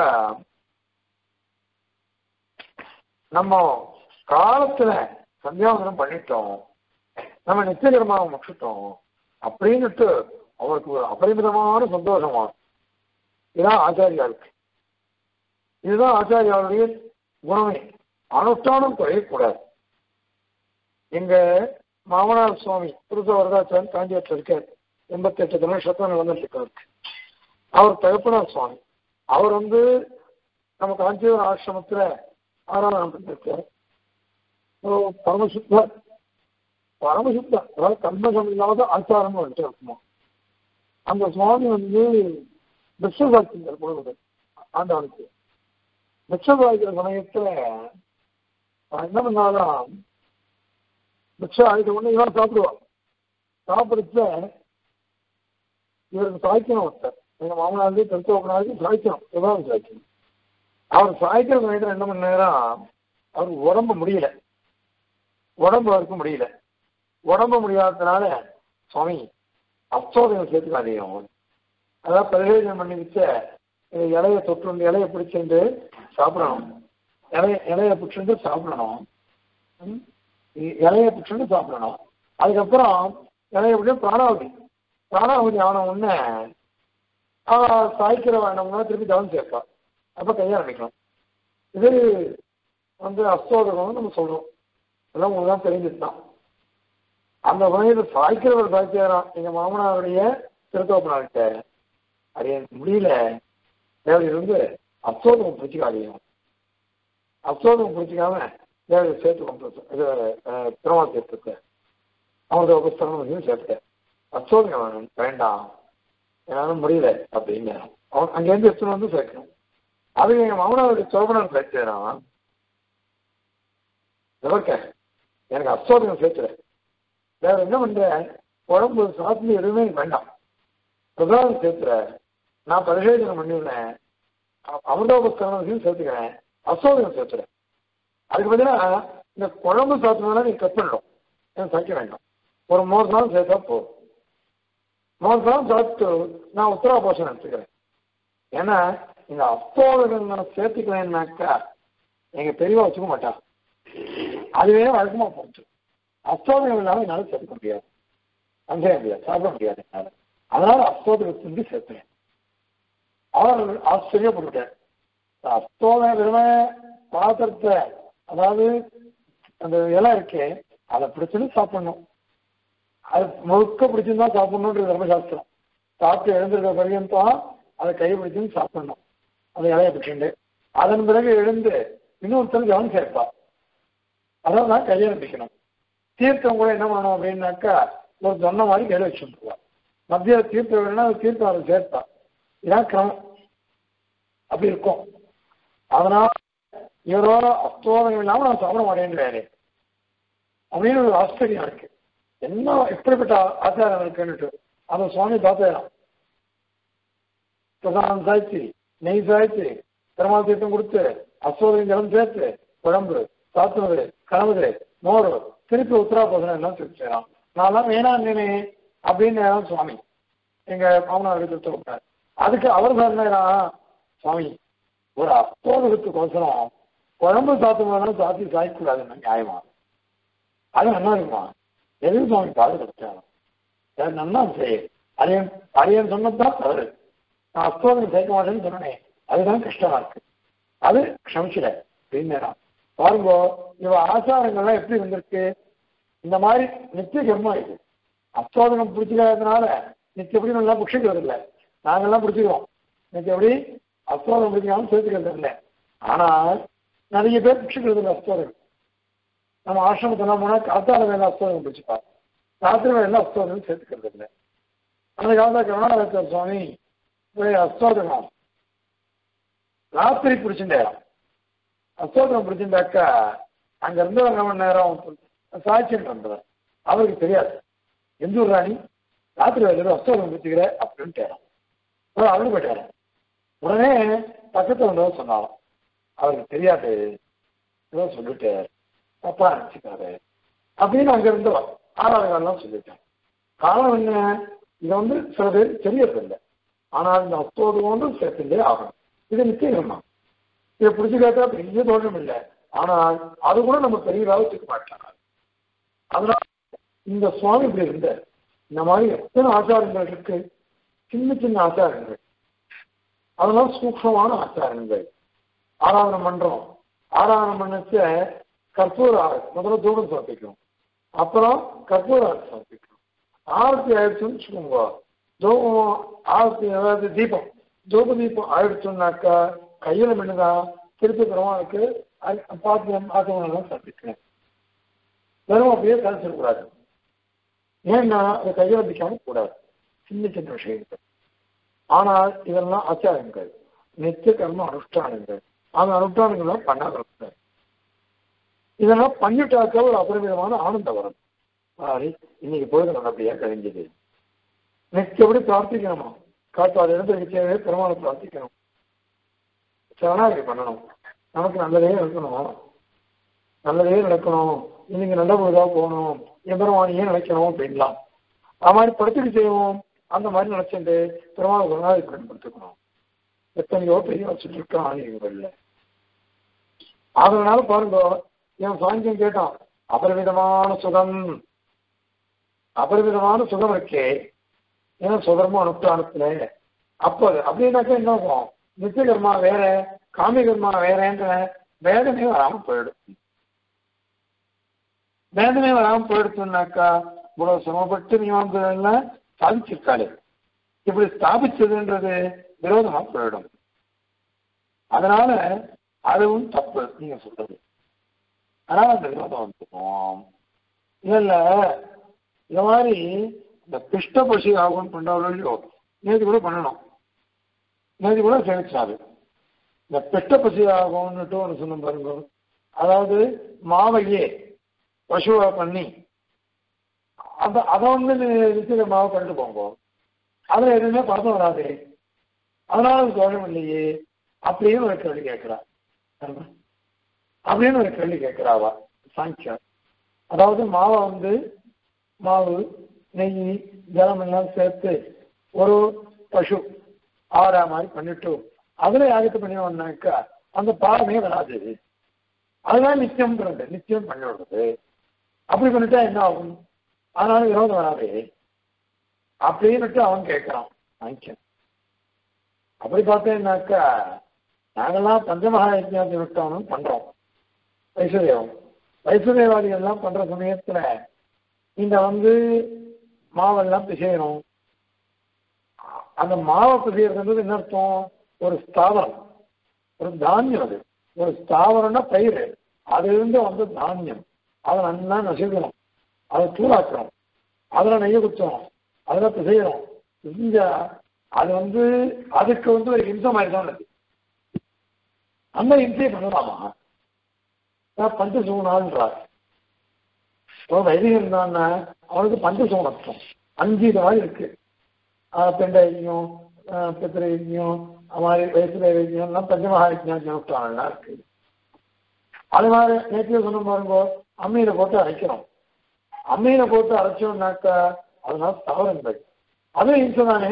Speaker 1: நம்ம காலத்துல சந்தியாவந்தனம் பண்ணிட்டோம் நம்ம நிச்சயகரமாக முடிச்சிட்டோம் அப்படின்னுட்டு அவருக்கு ஒரு அபரிமிதமான சந்தோஷமா இதுதான் ஆச்சாரியாருக்கு இதுதான் ஆச்சாரியாருடைய குணமே அனுஷ்டானம் குறையக்கூடாது எங்க மாமனார் சுவாமி புருஷ வரதாச்சாரன் காஞ்சிபுரத்தில் இருக்கார் எண்பத்தி எட்டு தினசத்தம் நடந்துட்டு இருக்காரு அவர் தகப்பனார் சுவாமி அவர் வந்து நம்ம காஞ்சிபுரம் ஆசிரமத்துல ஆராதனை பண்ணிருக்கார் பரமசுத்த பரமசுத்த அதாவது கர்மசம் இல்லாத ஆச்சாரம் வந்துட்டு இருக்குமா அந்த சுவாமி வந்து பிக்ஷபாக்கியங்கள் கொடுக்குது ஆண்டவனுக்கு பிக்ஷபாக்கிற சமயத்துல என்ன பண்ணாலும் பிக்ஷா ஆகிட்ட உடனே இவன் சாப்பிடுவான் சாப்பிடுச்ச இவருக்கு சாய்க்கணும் ஒருத்தர் எங்க மாமனாருக்கு திருத்தோப்பனாருக்கு சாய்க்கணும் ஏதாவது சாய்க்கணும் அவர் சாய்க்கிற சமயத்தில் என்ன பண்ணா அவருக்கு உடம்பு முடியல உடம்பு அவருக்கு முடியல உடம்பு முடியாததுனால சுவாமி அப்சோதனை சேர்த்துக்காதீங்க அதாவது பிரயோஜனம் பண்ணி வச்ச இந்த இலைய தொட்டு இலைய பிடிச்சிருந்து சாப்பிடணும் இலைய இலைய பிடிச்சிருந்து சாப்பிடணும் ம்? இ- இலைய பிடிச்சிருந்து சாப்பிடணும் அதுக்கப்புறம் இலைய பிடிச்சி பிராணாவதி பிராணாவதி ஆன உடனே அவ சாய்க்கிற வேண்டாம்னா திருப்பி தவன் சேர்ப்பா அப்ப கையை ஆரம்பிக்கணும் இது வந்து அஸ்தோதகம்னு நம்ம சொல்றோம் எல்லாம் உங்களுக்கு தான் தெரிஞ்சுட்டான் அந்த வகையில் சாய்க்கிறவர் சாய்க்கிறான் எங்க மாமனாருடைய திருத்தோப்பனார்கிட்ட அது எனக்கு முடியல தேவையில் வந்து அப்சோதகம் பிடிச்சிக்காதீங்க அப்சோதகம் பிடிச்சிக்காம தேவையை சேர்த்து கொண்டு இது அஹ், திருமண சேர்த்துக்க அவங்களோட புஸ்தகம் வந்து சேர்த்துக்க அப்சோதகம் வேணும் வேண்டாம் என்னால முடியல அப்படின்னு அவன் அங்கேருந்து எடுத்துன்னு வந்து சேர்க்கணும் அது எங்க மாமனாருடைய சோபனர் சேர்த்துறான் எவர்க்க எனக்கு அப்சோதகம் சேர்த்துற வேற என்ன பண்ற உடம்பு சாப்பிட்டு எதுவுமே எனக்கு வேண்டாம் பிரசாதம் சேர்த்துற நான் பரிசோதனை பண்ணிவிடுறேன் அமிர்தோபஸ்தகம் சேர்த்துக்கிறேன் அசோதகம் சேர்த்துறேன் அதுக்கு பதிலா இந்த குழம்பு சாப்பிட்டதுனால நீ கட் பண்ணணும் எனக்கு சமைக்க வேண்டாம் ஒரு மூணு நாள் சேர்த்தா போதும் மூணு நாள் சாப்பிட்டு நான் உத்தரா போஷன் எடுத்துக்கிறேன் ஏன்னா இந்த அஸ்தோதகம் நான் சேர்த்துக்கிறேன்னாக்கா எங்க பெரியவா வச்சுக்க மாட்டா அதுவே வழக்கமா போச்சு அஸ்தோதகம் இல்லாம என்னால சேர்த்துக்க முடியாது அங்கே முடியாது சாப்பிட முடியாது என்னால அதனால அஸ்தோதகத்திற்கு சேர்த்தேன் அவர் ஆச்சரியப்பட்டுட்டார் அஸ்தோதக வெறுமை பாத்திரத்தை அதாவது அந்த இலை இருக்கே அதை பிடிச்சுன்னு சாப்பிடணும் அது முழுக்க பிடிச்சிருந்தா சாப்பிடணுன்றது தர்மசாஸ்திரம் சாப்பிட்டு எழுந்திருக்க பர்யந்தம் அதை கை பிடிச்சுன்னு சாப்பிடணும் அந்த இலையை பிடிச்சுண்டு அதன் பிறகு எழுந்து இன்னொருத்தர் கவனம் சேர்ப்பா அதான் நான் கையெழுப்பிக்கணும் தீர்த்தம் கூட என்ன பண்ணணும் அப்படின்னாக்கா ஒரு சொன்ன மாதிரி கையில் வச்சுருவா மத்திய தீர்த்தம் வேணும்னா அது தீர்த்தம் அதை சேர்த்தா இதான் கிரமம் அப்படி இருக்கும் அதனால இவரோட அஸ்தோதம் இல்லாம நான் சாப்பிட மாட்டேன்றாரு அப்படின்னு ஒரு ஆச்சரியம் இருக்கு என்ன எப்படிப்பட்ட ஆச்சாரம் இருக்குன்னுட்டு அந்த சுவாமி பார்த்துக்கலாம் பிரசாதம் சாய்ச்சி நெய் சாய்ச்சி பெருமாள் தீர்த்தம் கொடுத்து அஸ்தோதம் ஜலம் சேர்த்து குழம்பு சாத்துனது கனவுது மோர் திருப்பி உத்தரா போசனம் எல்லாம் திருப்பி செய்யலாம் நான்லாம் வேணாங்கனே அப்படின்னு நேரம் சுவாமி எங்க மாமனார் வீட்டு விட்டார் அதுக்கு அவர் சொன்னா சுவாமி ஒரு அஸ்தோதகத்துக்கோசரம் குழம்பு சாத்தும் சாத்தி சாய்க்கூடாதுன்னு நியாயமா அது நல்லா இருக்குமா எதுவும் சுவாமி பாதுகாத்தாங்க அது நல்லா செய்ய அரியன் அரியன் சொன்னதுதான் தவறு நான் அஸ்தோதகம் சேர்க்க மாட்டேன்னு சொன்னேன் அதுதான் கஷ்டமா இருக்கு அது க்ஷமிச்சிட அப்படின்னு பாருங்க இவ ஆச்சாரங்கள்லாம் எப்படி வந்திருக்கு இந்த மாதிரி நித்திய கர்மம் இது அஸ்தோதகம் பிடிச்சிக்காததுனால நித்தியப்படி நல்லா புஷிக்கிறது இல்லை நாங்கெல்லாம் பிடிச்சிக்கிறோம் நித்தியப்படி அஸ்தோதகம் பிடிக்காம சேர்த்துக்கிறது இல்லை ஆனால் நிறைய பேர் புஷிக்கிறது இல்லை அஸ்தோதகம் நம்ம ஆசிரமத்தெல்லாம் போனா காத்தால வேலை அஸ்தோதகம் பிடிச்சிப்பா ராத்திரி வேலை அஸ்தோதகம் சேர்த்துக்கிறது இல்லை அந்த காலத்தில் கருணாலயத்தர் சுவாமி போய் அஸ்தோதகம் ராத்திரி பிடிச்சிட்டேன் அஸ்தோதகம் பிடிச்சிருந்தாக்கா அங்க இருந்து ஒரு ரெண்டு மணி நேரம் சாட்சியம் பண்றார் அவருக்கு தெரியாது எந்த ஊர் ராணி ராத்திரி வேலையில் அஸ்தோதகம் பிடிச்சிக்கிற அப்படின்னு கேட்டான் அவரு போயிட்டாரு உடனே பக்கத்துல வந்தவர் சொன்னாலும் அவருக்கு தெரியாது ஏதோ சொல்லிட்டார் தப்பா நினைச்சுக்காரு அப்படின்னு அங்க இருந்தவர் ஆறாவது சொல்லிட்டேன் காரணம் என்ன இதை வந்து சில பேர் தெரியறதில்லை ஆனால் இந்த அத்தோடு ஒன்று சேர்த்துட்டே ஆகணும் இது நிச்சயமா இதை பிடிச்சி கேட்டா பெரிய தோஷம் இல்லை ஆனால் அது கூட நம்ம பெரிய வச்சுக்க மாட்டாங்க அதனால இந்த சுவாமி இப்படி இருந்த இந்த மாதிரி எத்தனை ஆச்சாரங்கள் இருக்கு சின்ன சின்ன ஆச்சாரங்கள் அதெல்லாம் சூக்ஷமான ஆச்சாரங்கள் ஆராதனை பண்றோம் ஆராதனை பண்ணச்ச கற்பூர முதல்ல தூரம் சமர்ப்பிக்கணும் அப்புறம் கற்பூர சமர்ப்பிக்கணும் ஆரத்தி ஆயிடுச்சுன்னு வச்சுக்கோங்க தூபம் ஆரத்தி அதாவது தீபம் தூப தீபம் ஆயிடுச்சுன்னாக்கா கையில மின்னுதா திருப்பி பெருமாளுக்கு பாத்திரம் ஆசனம் சமர்ப்பிக்கணும் வெறும் அப்படியே கழிச்சிடக்கூடாது ஏன்னா அதை கையில பிடிக்காம கூடாது சின்ன சின்ன விஷயங்கள் ஆனால் இதெல்லாம் ஆச்சாரங்கள் நித்திய கர்ம அனுஷ்டானங்கள் அந்த அனுஷ்டானங்கள்லாம் பண்ணாத இதெல்லாம் பண்ணிட்டாக்க ஒரு அபரிமிதமான ஆனந்தம் வரும் சாரி இன்னைக்கு பொழுது நல்லபடியா கழிஞ்சது நிச்சயப்படி பிரார்த்திக்கணுமா காட்டாத இடத்துல தேவையே பெருமாளை பிரார்த்திக்கணும் சரணாகி பண்ணணும் நமக்கு நல்லதே நடக்கணும் நல்லதே நடக்கணும் இன்னைக்கு நல்ல பொழுதா போகணும் எம்பெருமானியே நினைக்கணும் அப்படின்லாம் அது மாதிரி படுத்துக்கு செய்வோம் அந்த மாதிரி நினைச்சுட்டு பெருமாள் ஒரு நாள் பயன்படுத்திக்கணும் எத்தனையோ பெரிய சொல்லியிருக்கான் ஆன்மீகங்கள்ல அதனால பாருங்க என் சாங்கியம் கேட்டான் அபரிவிதமான சுகம் அபரிவிதமான சுகம் இருக்கே ஏன்னா சுகர்மா அனுப்பிட்டு அனுப்பல அப்போ அப்படின்னாக்கா என்ன ஆகும் நித்தியகர்மா வேற காமிகர்மா வேறன்ற வேதனை வராம போயிடும் வேதனை வராம போயிடுச்சுனாக்கா இவ்வளவு சிரமப்பட்டு மீமாசைகள்லாம் சாதிச்சிருக்காளே இப்படி ஸ்தாபிச்சதுன்றது விரோதமா போயிடும் அதனால அதுவும் தப்பு நீங்க சொல்றது அதனால அந்த விரோதம் வந்துடும் இல்ல இந்த மாதிரி இந்த பிஷ்ட பசி ஆகும் பண்றவர்களோ நேற்று கூட பண்ணணும் நேற்று கூட சேமிச்சாது இந்த பிஷ்ட பசி ஆகும்னுட்டு ஒன்று சொன்ன பாருங்க அதாவது மாவையே பசுவை பண்ணி அந்த அதை வந்து நிச்சய மாவை பண்ணிட்டு போங்க அதுல எதுவுமே பறந்து வராது அதனால அது தோஷம் இல்லையே அப்படின்னு ஒரு கேள்வி கேட்கிறா அப்படின்னு ஒரு கேள்வி கேட்கிறாவா சாங்கியா அதாவது மாவை வந்து மாவு நெய் ஜலம் எல்லாம் சேர்த்து ஒரு பசு ஆறா மாதிரி பண்ணிட்டு அதுல யாகத்தை பண்ணினோம்னாக்கா அந்த பாவமே வராது அதுதான் நிச்சயம்ன்றது நிச்சயம் பண்ணி விடுறது அப்படி பண்ணிட்டா என்ன ஆகும் அதனால விரோதம் வராது அப்படின்னுட்டு அவன் கேட்கிறான் வாங்கிக்க அப்படி பார்த்தேன்னாக்கா நாங்கெல்லாம் பஞ்சமகா யஜ்ஞாதி விட்டவனும் பண்றோம் வைசுதேவம் வைசுதேவாதிகள் எல்லாம் பண்ற சமயத்துல இந்த வந்து மாவெல்லாம் பிசையணும் அந்த மாவை பிசையறது என்ன அர்த்தம் ஒரு ஸ்தாவரம் ஒரு தானியம் அது ஒரு ஸ்தாவரம்னா பயிர் அதிலிருந்து வந்து தானியம் அதை நல்லா நசுக்கணும் அதை தூளாக்கணும் அதில் நெய்ய குத்தணும் அதில் பிசையணும் செஞ்சா அது வந்து அதுக்கு வந்து ஒரு இம்சை மாதிரி தான் இருக்கு அந்த இம்சையை பண்ணலாமா பஞ்ச சூனான்றார் இப்போ வைதிகம் இருந்தான்னா அவனுக்கு பஞ்ச சூனத்தம் அஞ்சு இது மாதிரி இருக்கு பெண்ட யஜ்யம் பித்திர யஜ்யம் அது மாதிரி வயசுல யஜ்யம் எல்லாம் பஞ்சமகா யஜ்ஞானம் இருக்கு அது மாதிரி நேற்று சொன்ன பாருங்க அம்மியில போட்டு அரைக்கிறோம் அம்மியில போட்டு அரைச்சோம்னாக்கா அதனால தவறுங்கள் அது இம்சை தானே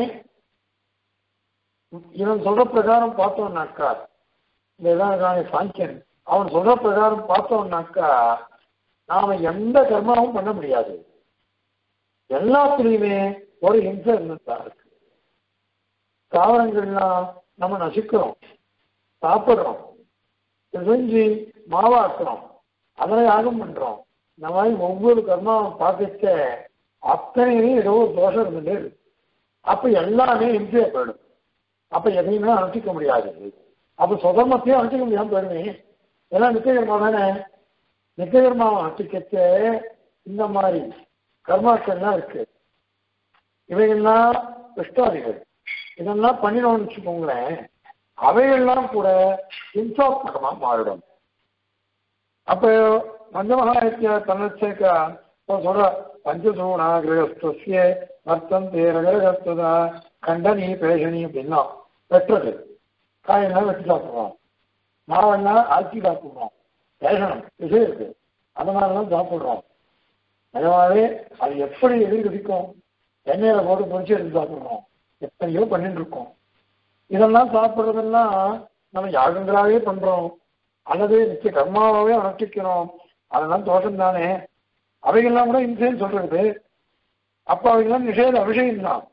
Speaker 1: இவன் சொல்ற பிரகாரம் பார்த்தோம்னாக்கா இந்த இதான் சாங்கியன் அவன் சொல்ற பிரகாரம் பார்த்தோம்னாக்கா நாம எந்த கர்மாவும் பண்ண முடியாது எல்லாத்துலயுமே ஒரு ஹிம்சை இருந்துட்டா இருக்கு தாவரங்கள்லாம் நம்ம நசுக்கிறோம் சாப்பிடுறோம் செஞ்சு மாவாக்குறோம் அதனை யாகம் பண்றோம் இந்த மாதிரி ஒவ்வொரு கர்மாவும் பார்த்துச்ச அத்தனையுமே ஏதோ ஒரு தோஷம் இருந்துட்டே இருக்கு அப்ப எல்லாமே ஹிம்சையா போயிடும் அப்ப எதையுமே அனுஷ்டிக்க முடியாது அப்ப சுதர்மத்தையும் அனுஷ்டிக்க முடியாம போயிடுமே எல்லாம் நித்தியகர்மா தானே நித்தியகர்மாவை அனுஷ்டிக்கச்ச இந்த மாதிரி கர்மாக்கள்லாம் இருக்கு இவைகள்லாம் இஷ்டாதிகள் இதெல்லாம் பண்ணினோம்னு வச்சுக்கோங்களேன் அவைகள்லாம் கூட ஹிம்சாத்மகமா மாறிடும் அப்போ பஞ்சமகாயத்திய தன்னச்சேக்கா சொல்ற பஞ்சசூணா கிரகஸ்திய அர்த்தம் தேரகரகஸ்ததா கண்டனி பேஷணி அப்படின்னா வெட்டுறது காயெல்லாம் வெட்டி சாப்பிடுவோம் மாவெல்லாம் அரிசி சாப்பிடுவோம் பேசணும் விஷயம் இருக்கு அந்த மாதிரிலாம் சாப்பிடுறோம் நிஜமாவே அது எப்படி எதிர்கதிக்கும் எண்ணெயில போட்டு பொறிச்சு எடுத்து சாப்பிடுறோம் எத்தனையோ பண்ணிட்டு இருக்கோம் இதெல்லாம் சாப்பிட்றதெல்லாம் நம்ம யாகங்களாவே பண்றோம் அல்லது நிச்சய கர்மாவே அனுஷ்டிக்கிறோம் அதெல்லாம் தோஷம் தானே அவைகள்லாம் கூட இன்சேன்னு சொல்றது அப்ப அவைகள்லாம் நிஷேத அபிஷேகம் தான்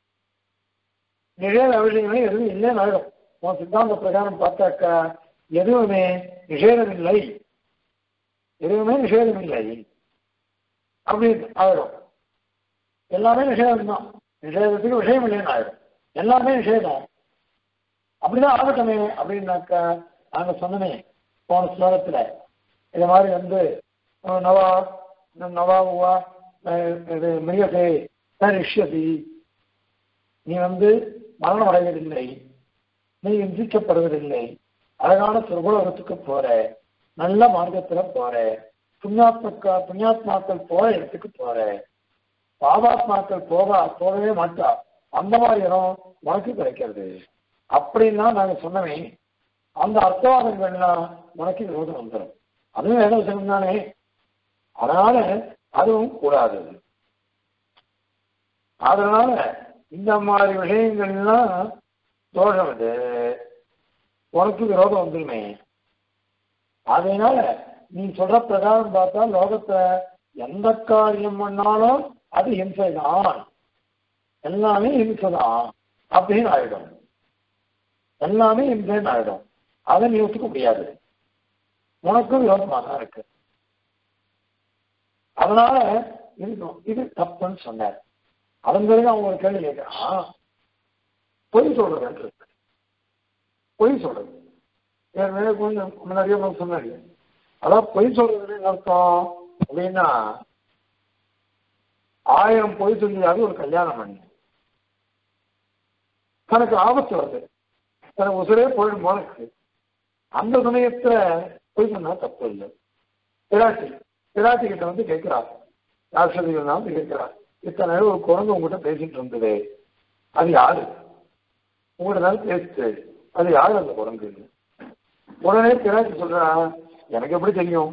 Speaker 1: நிஷேத அபிஷேகமே எதுவும் இல்லைன்னு ஆயிடும் உன் சித்தாந்த பிரகாரம் பார்த்தாக்கா எதுவுமே நிஷேதம் இல்லை எதுவுமே நிஷேதம் இல்லை அப்படி ஆயிடும் எல்லாமே நிஷேதம் தான் நிஷேதத்துக்கு விஷயம் இல்லைன்னு ஆயிடும் எல்லாமே நிஷேதம் அப்படிதான் ஆகட்டமே அப்படின்னாக்கா நாங்க சொன்னமே போன ஸ்லோகத்துல இது மாதிரி வந்து நவா நவாவுவா இது மிருகசே ரிஷ்யசி நீ வந்து மரணம் அடைவதில்லை நீ இந்திக்கப்படுவதில்லை அழகான சுரகுலகத்துக்கு போற நல்ல மார்க்கத்துல போற புண்ணியாத்மக்கா புண்ணியாத்மாக்கள் போற இடத்துக்கு போற பாபாத்மாக்கள் போக போகவே மாட்டா அந்த மாதிரி இடம் உனக்கு கிடைக்கிறது அப்படின்னா நாங்க சொன்னவே அந்த அர்த்தவாதங்கள்லாம் உனக்கு விரோதம் வந்துடும் அதுவும் வேத விஷயம் தானே அதனால அதுவும் கூடாது அதனால இந்த மாதிரி விஷயங்கள்லாம் தோஷம் இது உனக்கு விரோதம் வந்துருமே அதனால நீ சொல்ற பிரகாரம் பார்த்தா லோகத்தை எந்த காரியம் பண்ணாலும் அது ஹிம்சை தான் எல்லாமே ஹிம்சை தான் அப்படின்னு ஆயிடும் எல்லாமே ஹிம்சைன்னு ஆயிடும் அதை நீ ஒத்துக்க முடியாது உனக்கும் விரோதமாக தான் இருக்கு அதனால இது இது தப்புன்னு சொன்னார் அதன் பிறகு அவங்க ஒரு கேள்வி கேட்கிறான் பொய் சொல்றது இருக்கு பொய் சொல்றது ஏற்கனவே கொஞ்சம் முன்னாடியே நான் சொன்னாரு அதான் பொய் சொல்றதுன்னு என்ன அர்த்தம் அப்படின்னா ஆயிரம் பொய் சொல்லியாவது ஒரு கல்யாணம் பண்ணி தனக்கு ஆபத்து வருது தனக்கு உசுரே போயிடும் போல இருக்கு அந்த சமயத்துல பொய் சொன்னா தப்பு இல்லை பிராட்டி பிராட்டி கிட்ட வந்து கேட்கிறா ராஷ்டிரதிகள் வந்து கேட்கிறா இத்தனை நேரம் ஒரு குரங்கு உங்ககிட்ட பேசிட்டு இருந்தது அது யாரு உங்கள்கிட்ட தான் பேசுது அது யாரு அந்த குரங்கு உடனே பிராட்டி சொல்றா எனக்கு எப்படி தெரியும்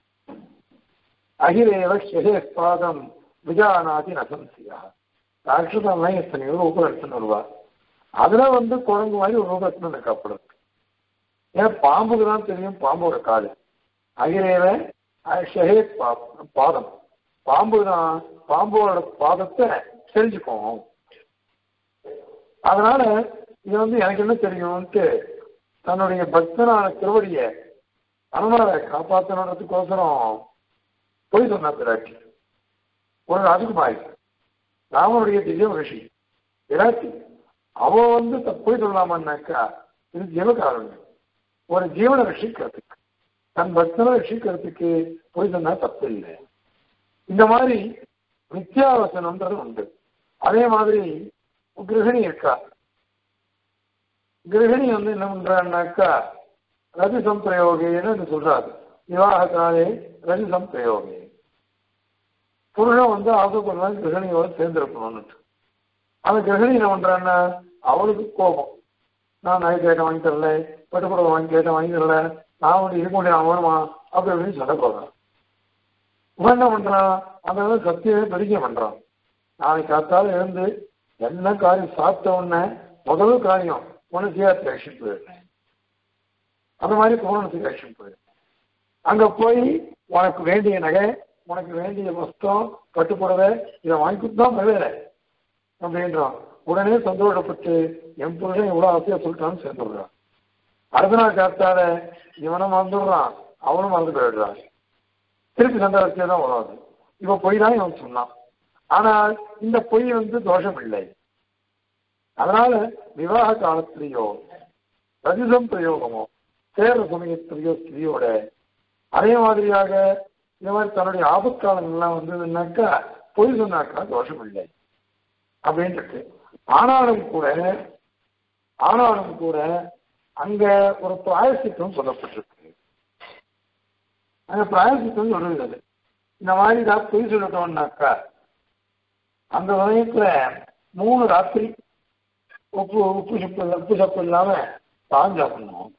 Speaker 1: அகிலேவ ஷெஹே பாதம் விஜானாதி நசம்சியா ராட்சசம்லாம் எத்தனையோ ரூபம் எடுத்துன்னு வருவா அதுல வந்து குரங்கு மாதிரி ஒரு ரூபம் எடுத்துன்னு எனக்கு அப்புறம் ஏன்னா பாம்புக்கு தான் தெரியும் பாம்போட காடு அகிலேவ ஷெஹே பாதம் பாம்பு தான் பாம்போட பாதத்தை தெரிஞ்சுக்கும் அதனால இது வந்து எனக்கு என்ன தெரியும்ட்டு தன்னுடைய பக்தனான திருவடிய அனுமாரை காப்பாற்றணுன்றதுக்கோசரம் போய் சொன்னா பிராட்டி ஒரு ராஜகுமாரி ராமனுடைய திவ்ய ரிஷி பிராட்டி அவ வந்து போய் சொல்லலாமான்னாக்கா இது ஜீவகாரணம் ஒரு ஜீவனை ரட்சிக்கிறதுக்கு தன் பக்தனை ரட்சிக்கிறதுக்கு போய் சொன்னா தப்பு இல்லை இந்த மாதிரி நித்தியாவசனம்ன்றது உண்டு அதே மாதிரி கிரகிணி இருக்கா கிரகிணி வந்து என்ன பண்றான்னாக்கா ரதி சம்பிரயோகின்னு சொல்றாரு விவாக காலே ரதி சம்பிரயோகி புருஷன் வந்து ஆசைப்படுறாங்க கிரகணியோட சேர்ந்திருக்கணும்னு அந்த கிரகணி என்ன பண்றான்னா அவளுக்கு கோபம் நான் நகை கேட்ட வாங்கி தரல பட்டுப்புடவை வாங்கி கேட்ட வாங்கி தரல நான் வந்து இருக்க முடியும் நான் வருமா அப்படி அப்படின்னு சண்டை போடுறான் இவன் என்ன பண்றான் அந்த சத்தியமே படிக்க பண்றான் நாளைக்கு காத்தால எழுந்து என்ன காரியம் சாப்பிட்ட உடனே முதல் காரியம் உனக்கு ஆக்ஷன் போயிடுறேன் அந்த மாதிரி போனதுக்கு ஆக்ஷன் போயிடுறேன் அங்க போய் உனக்கு வேண்டிய நகை உனக்கு வேண்டிய வஸ்தம் பட்டுப்புடவை இதை வாங்கி கொடுத்தா வேற அப்படின்றான் உடனே சந்தோஷப்பட்டு என் புருஷன் இவ்வளவு ஆசையா சொல்லிட்டான்னு சேர்ந்துடுறான் அடுத்த நாள் காத்தால இவனும் மறந்துடுறான் அவனும் மறந்து போயிடுறான் திருப்பி சந்தோஷத்தே தான் வராது இப்ப பொய் தான் இவன் சொன்னான் ஆனால் இந்த பொய் வந்து தோஷம் இல்லை அதனால விவாக காலத்திலேயோ ரஜிதம் பிரயோகமோ சேர சமயத்திலேயோ ஸ்திரியோட அதே மாதிரியாக இந்த மாதிரி தன்னுடைய ஆபத்காலங்கள்லாம் வந்ததுன்னாக்கா பொய் சொன்னாக்கா தோஷம் இல்லை அப்படின்ட்டு ஆனாலும் கூட ஆனாலும் கூட அங்க ஒரு பிராயசித்தம் சொல்லப்பட்டிருக்கு அங்க பிராயசித்தம் சொல்லுகிறது இந்த மாதிரி தான் பொய் சொல்லட்டோம்னாக்கா அந்த சமயத்துல மூணு ராத்திரி உப்பு உப்பு சப்பு உப்பு சப்பு இல்லாம தான் சாப்பிடணும்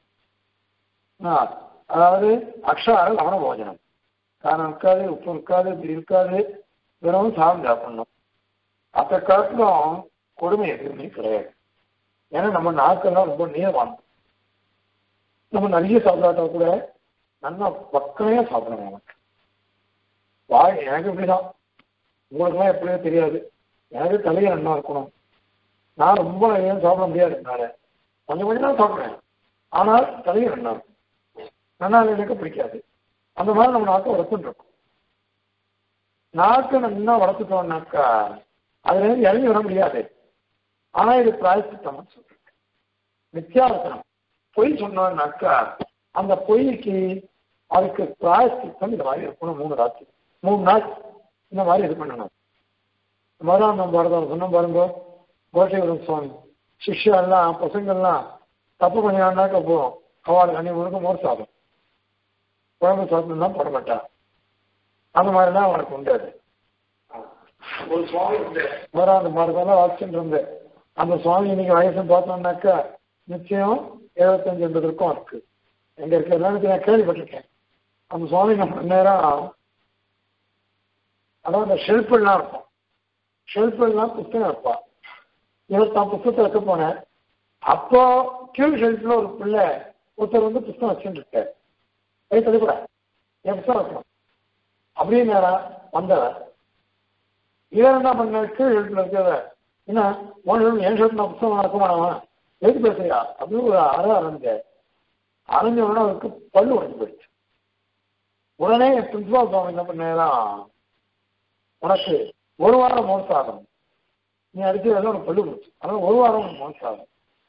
Speaker 1: அதாவது அக்ஷார லவண போஜனம் காரணம் இருக்காது உப்பு இருக்காது இப்படி இருக்காது வெறும் சாதம் சாப்பிடணும் அந்த காலத்திலும் கொடுமை எதுவுமே கிடையாது ஏன்னா நம்ம நாக்கெல்லாம் ரொம்ப நீளமானது நம்ம நிறைய சாப்பிடாட்டா கூட நல்லா பக்கமையா சாப்பிடணும் நமக்கு வாய் எனக்கு இப்படிதான் உங்களுக்குலாம் எப்படியோ தெரியாது எனக்கு தலையை நல்லா இருக்கணும் நான் ரொம்ப நிறைய சாப்பிட முடியாது என்னால கொஞ்சம் கொஞ்சம் தான் சாப்பிடுறேன் ஆனால் தலையை நல்லா இருக்கும் நல்லா எனக்கு பிடிக்காது அந்த மாதிரி நம்ம நாக்கை வளர்த்துட்டு இருக்கோம் நாக்கை நல்லா வளர்த்துட்டோம்னாக்கா அதுல இருந்து இறங்கி வர முடியாது ஆனா இது பிராயசித்தம் சொல்றேன் நித்தியாவசனம் பொய் சொன்னோம்னாக்கா அந்த பொய்க்கு அதுக்கு பிராயசித்தம் இந்த மாதிரி இருக்கணும் மூணு ராத்திரி மூணு நாள் இந்த மாதிரி இது பண்ணணும் மதுராந்தம் பாரதம் சொன்ன பாருங்க கோட்டைவரம் சுவாமி சிஷ்யா எல்லாம் பசங்கள்லாம் தப்பு பண்ணினாக்கா போகும் அவளுக்கு அன்னைக்கு முழுக்க மோர் சாதம் குழம்பு சாப்பிடலாம் போட மாட்டா அந்த மாதிரிலாம் அவனுக்கு உண்டு அது ஒரு சுவாமி உண்டு மதுராந்தம் பாரதம்லாம் வாசிச்சுட்டு இருந்தேன் அந்த சுவாமி இன்னைக்கு வயசு பார்த்தோம்னாக்கா நிச்சயம் எழுபத்தஞ்சு எண்பது இருக்கும் இருக்கு எங்க இருக்கிறதுனால நான் கேள்விப்பட்டிருக்கேன் அந்த சுவாமி நம்ம நேரம் அதான் அந்த ஷெல்ஃபெல்லாம் இருக்கும் ஷெல்ஃப் எல்லாம் புத்தகம் வைப்பா இவர் தான் புத்தகத்தை வைக்க போனேன் அப்போ கீழ் ஷெல்ஃப்ல ஒரு பிள்ளை ஒருத்தர் வந்து புத்தகம் வச்சுட்டு இருக்காரு வைத்தது கூட என் புத்தகம் வைக்கணும் அப்படியே நேரம் வந்தவர் இவர் என்ன பண்ண கீழ் ஷெல்ஃப்ல இருக்கிறத என்ன உன் என் ஷெல்ஃப் நான் புத்தகம் வைக்க மாட்டாமா எதுக்கு பேசுறியா அப்படின்னு ஒரு அற ஆரம்பிச்ச அரைஞ்ச உடனே அவருக்கு பல்லு உடஞ்சு போயிடுச்சு உடனே பிரின்சிபால் சுவாமி என்ன பண்ணேதான் உனக்கு ஒரு வாரம் மோசம் ஆகும் நீ அடிச்சது உனக்கு பல்லு போச்சு அதனால ஒரு வாரம் உனக்கு மோசம் ஆகும்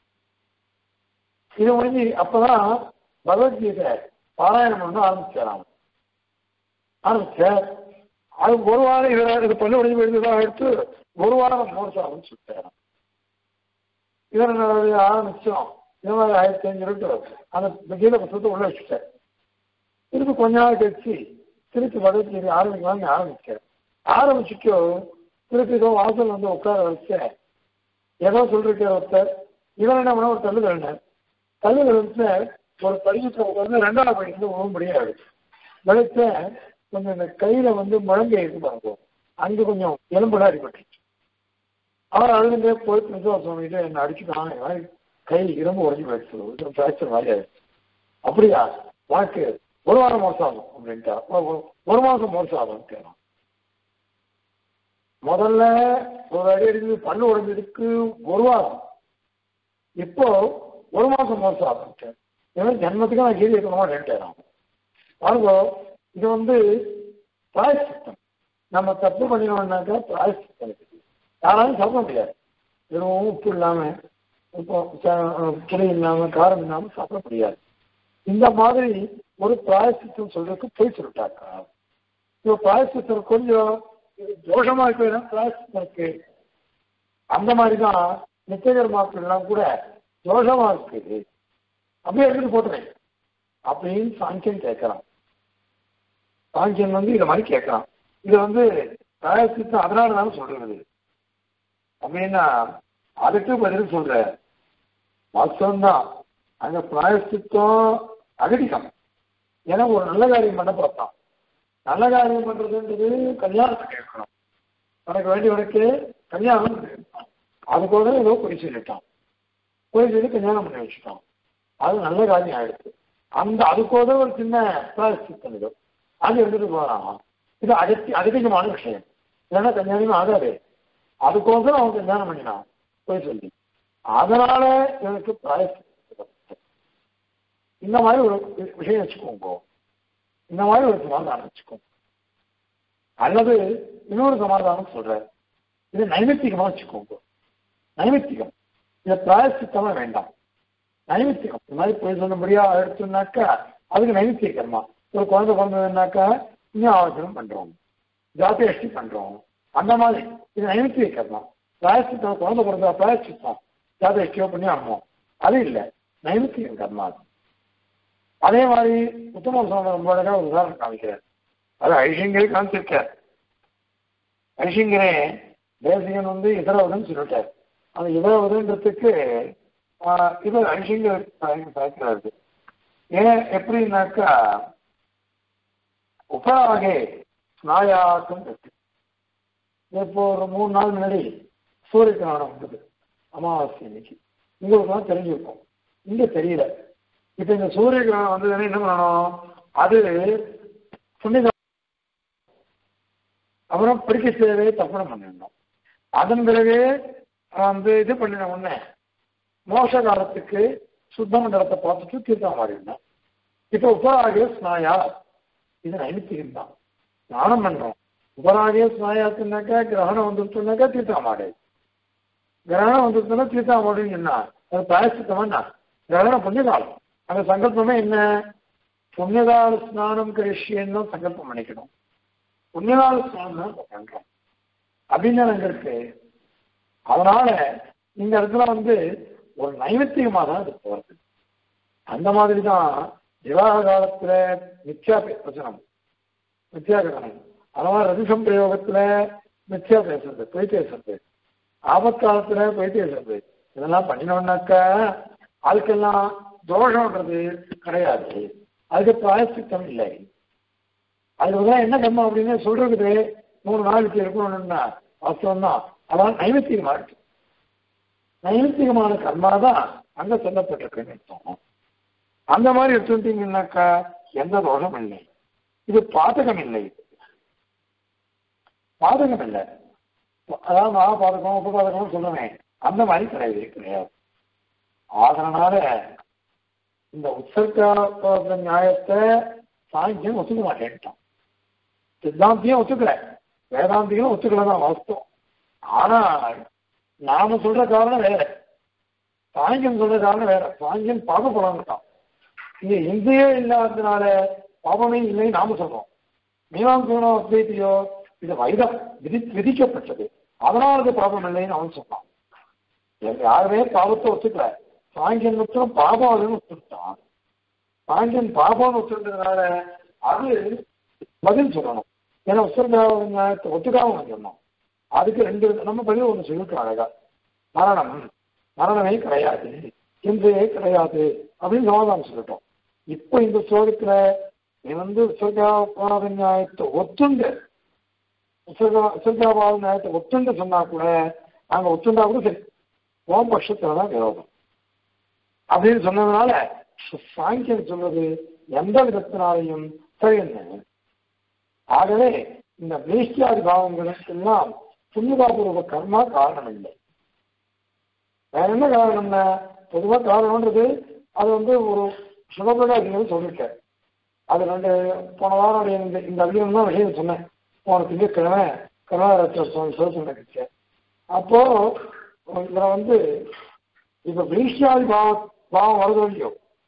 Speaker 1: இது முடிஞ்சு அப்பதான் பகவத்கீதை பாராயணம் பண்ண ஆரம்பிச்சாராம் ஆரம்பிச்ச அது ஒரு வாரம் இவர் இது பல்லு உடஞ்சு போயிருந்ததா எடுத்து ஒரு வாரம் மோசம் ஆகும்னு சொல்லிட்டாராம் இவர் என்ன ஆரம்பிச்சோம் இந்த மாதிரி ஆயிரத்தி அஞ்சு அந்த கீத புத்தகத்தை உள்ள வச்சுட்டார் திருப்பி கொஞ்ச நாள் கழிச்சு திருப்பி பகவத்கீதை ஆரம்பிக்கலாம்னு ஆரம்பிச்சார் ஆரம்பிச்சுட்டு திருப்பி ஏதோ வாசல் வந்து உட்கார வச்ச ஏதோ சொல்லிருக்க ஒருத்தர் இவன் என்ன பண்ண ஒரு தள்ளு தள்ளினார் தள்ளு தள்ளிச்சு ஒரு படிக்கட்டில் உட்காந்து ரெண்டாவது படிக்கிறது போக முடியாது வெளுத்த கொஞ்சம் இந்த கையில வந்து முழங்கை இருக்கு பாருங்க அங்க கொஞ்சம் எலும்புலாம் அடிபட்டுருச்சு அவர் அழுதுண்டே போய் பிரின்சிபல் சுவாமிகிட்ட என்ன அடிச்சுட்டான் இந்த மாதிரி கை இரும்பு உடஞ்சி போயிடுச்சு ஃப்ராக்சர் மாதிரி ஆயிடுச்சு அப்படியா உனக்கு ஒரு வாரம் மோசம் ஆகும் அப்படின்ட்டா ஒரு மாசம் மோசம் ஆகும் கேட்கலாம் முதல்ல ஒரு அடி அடிச்சு பல்லு உடஞ்சதுக்கு ஒரு வாரம் இப்போ ஒரு மாசம் மோசம் ஆகும் ஏன்னா ஜென்மத்துக்கு நான் கீழே இருக்கணுமா கேட்டேன் பாருங்க இது வந்து பிராயசித்தம் நம்ம தப்பு பண்ணினோம்னாக்கா பிராயசித்தம் இருக்குது யாராலும் சாப்பிட முடியாது வெறும் உப்பு இல்லாம இப்போ புளி இல்லாம காரம் இல்லாம சாப்பிட முடியாது இந்த மாதிரி ஒரு பிராயசித்தம் சொல்றதுக்கு போய் சொல்லிட்டாக்கா இப்போ பிராயசித்தம் கொஞ்சம் தோஷமா இருக்கு பிராயசித்தம் இருக்கு அந்த மாதிரி தான் நித்தியகர்மாக்கள்லாம் கூட தோஷமா இருக்குது அப்படியே எடுத்துட்டு போட்டுறேன் அப்படின்னு சாங்கியன் கேட்கறான் சாங்கியன் வந்து இதை மாதிரி கேட்கறான் இது வந்து பிராயசித்தம் அதனால தான் சொல்றது அப்படின்னா அதுக்கு பதில் சொல்ற வாஸ்தவம்தான் அங்க பிராயசித்தம் அகடிக்கம் ஏன்னா ஒரு நல்ல காரியம் பண்ண பார்த்தான் நல்ல காரியம் பண்றதுன்றது கல்யாணத்தை கேட்கணும் உனக்கு வேண்டியவனுக்கு கல்யாணம் அதுக்கோட ஏதோ பொய் சொல்லிட்டான் பொய் சொல்லி கல்யாணம் பண்ணி வச்சுட்டான் அது நல்ல காரியம் ஆயிடுச்சு அந்த அதுக்கோட ஒரு சின்ன பிராயசித்தம் இது அது எடுத்துட்டு போறான் இது அகத்தி அதிகமான விஷயம் இல்லைன்னா கல்யாணமே ஆகாது அதுக்கோசரம் அவன் கல்யாணம் பண்ணினான் போய் சொல்லி அதனால எனக்கு பிராயசித்தம் இந்த மாதிரி ஒரு விஷயம் வச்சுக்கோங்க இந்த மாதிரி ஒரு சமாதானம் வச்சுக்கோங்க அல்லது இன்னொரு சமாதானம் சொல்ற இது நைமித்திகமா வச்சுக்கோங்க நைமித்திகம் இதை பிராயசித்தமா வேண்டாம் நைமித்திகம் இந்த மாதிரி போய் சொல்லும்படியா எடுத்தோம்னாக்கா அதுக்கு நைமித்திய கர்மா ஒரு குழந்தை பிறந்ததுனாக்கா இன்னும் ஆலோசனம் பண்றோம் ஜாத்தியஷ்டி பண்றோம் அந்த மாதிரி இது நைமித்திய கர்மா பிராயசித்தம் குழந்தை பிறந்தா பிராயசித்தம் ஜாத்தியஷ்டியோ பண்ணி ஆகணும் அது இல்லை நைமித்தியம் கர்மா அது அதே மாதிரி உத்தம சுவாமி ரொம்ப அழகா ஒரு உதாரணம் காமிக்கிறார் அது ஐஷங்கரே காமிச்சிருக்கார் ஐஷங்கரே தேசிகன் வந்து இதரவதன் சொல்லிட்டார் அந்த இதரவதன்றதுக்கு இது ஐஷங்கர் பார்க்கிறாரு ஏன் எப்படின்னாக்கா உபராகே ஸ்நாயாக்கம் இருக்கு இப்போ ஒரு மூணு நாள் முன்னாடி சூரிய கிரகணம் வந்தது அமாவாசை இன்னைக்கு உங்களுக்குலாம் தெரிஞ்சிருக்கும் இங்க தெரியல இப்ப இந்த சூரிய கிரகணம் வந்ததுன்னா என்ன பண்ணணும் அது புண்ணிய அப்புறம் பிடிக்க சேவை தப்பணம் பண்ணிடணும் அதன் பிறகு வந்து இது பண்ணின உடனே மோச காலத்துக்கு சுத்த மண்டலத்தை பார்த்துட்டு தீர்த்தம் மாறிடணும் இப்ப உபராகிய ஸ்நாயா இது நைமித்திகம் தான் ஸ்நானம் பண்றோம் உபராகிய ஸ்நாயாக்குனாக்கா கிரகணம் வந்துருச்சுனாக்கா தீர்த்தம் மாடு கிரகணம் வந்துருச்சுன்னா தீர்த்தம் மாடுன்னு என்ன அது பிராயசித்தமா கிரகணம் புண்ணியகாலம் அந்த சங்கல்பமே என்ன புண்ணியகால ஸ்நானம் கரிஷியன்னு தான் சங்கல்பம் பண்ணிக்கணும் புண்ணியகால ஸ்நானம் தான் பண்றோம் அப்படின்னு அங்க இருக்கு அதனால இந்த இடத்துல வந்து ஒரு நைமித்தியமா தான் அது போறது அந்த மாதிரி தான் விவாக காலத்துல மித்யா பிரச்சனம் மித்யாகரணம் அதனால ரதிசம் பிரயோகத்துல மித்யா பேசுறது பொய் பேசுறது ஆபத்காலத்துல பொய் பேசுறது இதெல்லாம் பண்ணினோம்னாக்கா அதுக்கெல்லாம் தோஷம்ன்றது கிடையாது அதுக்கு பிராயசித்தம் இல்லை அதுக்கு என்ன கர்மம் அப்படின்னு சொல்றது மூணு நாளைக்கு இருக்கணும்னா வாஸ்தவம் தான் அதான் நைமித்திகமா இருக்கு நைமித்திகமான கர்மா தான் அங்க சொல்லப்பட்டிருக்குன்னு அர்த்தம் அந்த மாதிரி எடுத்துட்டீங்கன்னாக்கா எந்த தோஷம் இல்லை இது பாதகம் இல்லை பாதகம் இல்லை அதாவது மகாபாதகம் உபபாதகம் சொல்லுவேன் அந்த மாதிரி கிடையவே கிடையாது அதனால இந்த உற்சர்க நியாயத்தை சாங்கியம் ஒத்துக்க மாட்டேன்ட்டான் சித்தாந்தியும் ஒத்துக்கல வேதாந்திகளும் ஒத்துக்கல தான் வாஸ்தவம் ஆனால் நாம சொல்ற காரணம் வேற சாங்கியம் சொல்ற காரணம் வேற சாங்கியம் பாப பலன்ட்டான் இங்க இந்தியே இல்லாததுனால பாபமே இல்லை நாம சொல்றோம் மீமாம்சனோ அத்வைத்தியோ இது வைதம் விதி விதிக்கப்பட்டது அதனால அது பாபம் இல்லைன்னு அவன் சொன்னான் யாருமே பாவத்தை ஒத்துக்கல சாங்கியன் மட்டும் பாபம் அதுன்னு ஒத்துக்கிட்டான் சாங்கியன் பாபம்னு ஒத்துக்கிட்டதுனால அது பதில் சொல்லணும் ஏன்னா உத்தரவாதத்தை ஒத்துக்காம சொன்னோம் அதுக்கு ரெண்டு நம்ம பதில் ஒன்று சொல்லிருக்கோம் அழகா மரணம் மரணமே கிடையாது இன்றையே கிடையாது அப்படின்னு சமாதானம் சொல்லிட்டோம் இப்போ இந்த ஸ்லோகத்துல நீ வந்து உத்தரகாபாத நியாயத்தை ஒத்துண்டு உத்தரகாபாத நியாயத்தை ஒத்துண்டு சொன்னா கூட நாங்க ஒத்துண்டா கூட சரி ஓம் பட்சத்துல தான் விரோதம் அப்படின்னு சொன்னதுனால சாங்கியம் சொல்றது எந்த விதத்தினாலையும் சரியில்லை ஆகவே இந்த வேஷ்டியாதி பாவங்களுக்கெல்லாம் புண்ணியபாபூர்வ கர்மா காரணம் இல்லை வேற என்ன காரணம்னா பொதுவாக காரணம்ன்றது அது வந்து ஒரு சுகபிரகாசிகள் சொல்லியிருக்காரு அது ரெண்டு போன வாரம் இந்த இந்த அதிகம் தான் விஷயம் சொன்னேன் போன திங்கட்கிழமை கருணாரத்ன சுவாமி சோசம் நடக்குச்சு அப்போ இதுல வந்து இப்ப வீழ்ச்சியாதி பாவம் பாவம் வருது இல்லையோ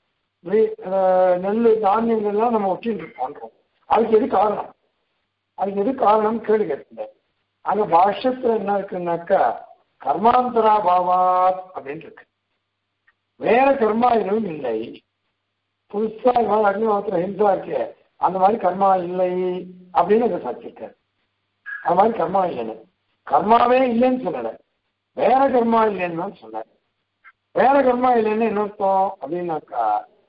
Speaker 1: நெல் தானியங்கள்லாம் நம்ம ஒட்டிட்டு பண்றோம் அதுக்கு எது காரணம் அதுக்கு எது காரணம் கேள்வி கேட்கல அங்க பாஷ்யத்துல என்ன இருக்குன்னாக்கா கர்மாந்தரா பாவாத் அப்படின்னு இருக்கு வேற கர்மா எதுவும் இல்லை புதுசா அக்னிஹோத்திர ஹிம்சா இருக்கு அந்த மாதிரி கர்மா இல்லை அப்படின்னு அதை சாட்சிருக்காரு அது மாதிரி கர்மா இல்லைன்னு கர்மாவே இல்லைன்னு சொல்லல வேற கர்மா இல்லைன்னு தான் சொன்னார் வேற கர்மா இல்லைன்னு என்ன அர்த்தம் அப்படின்னாக்கா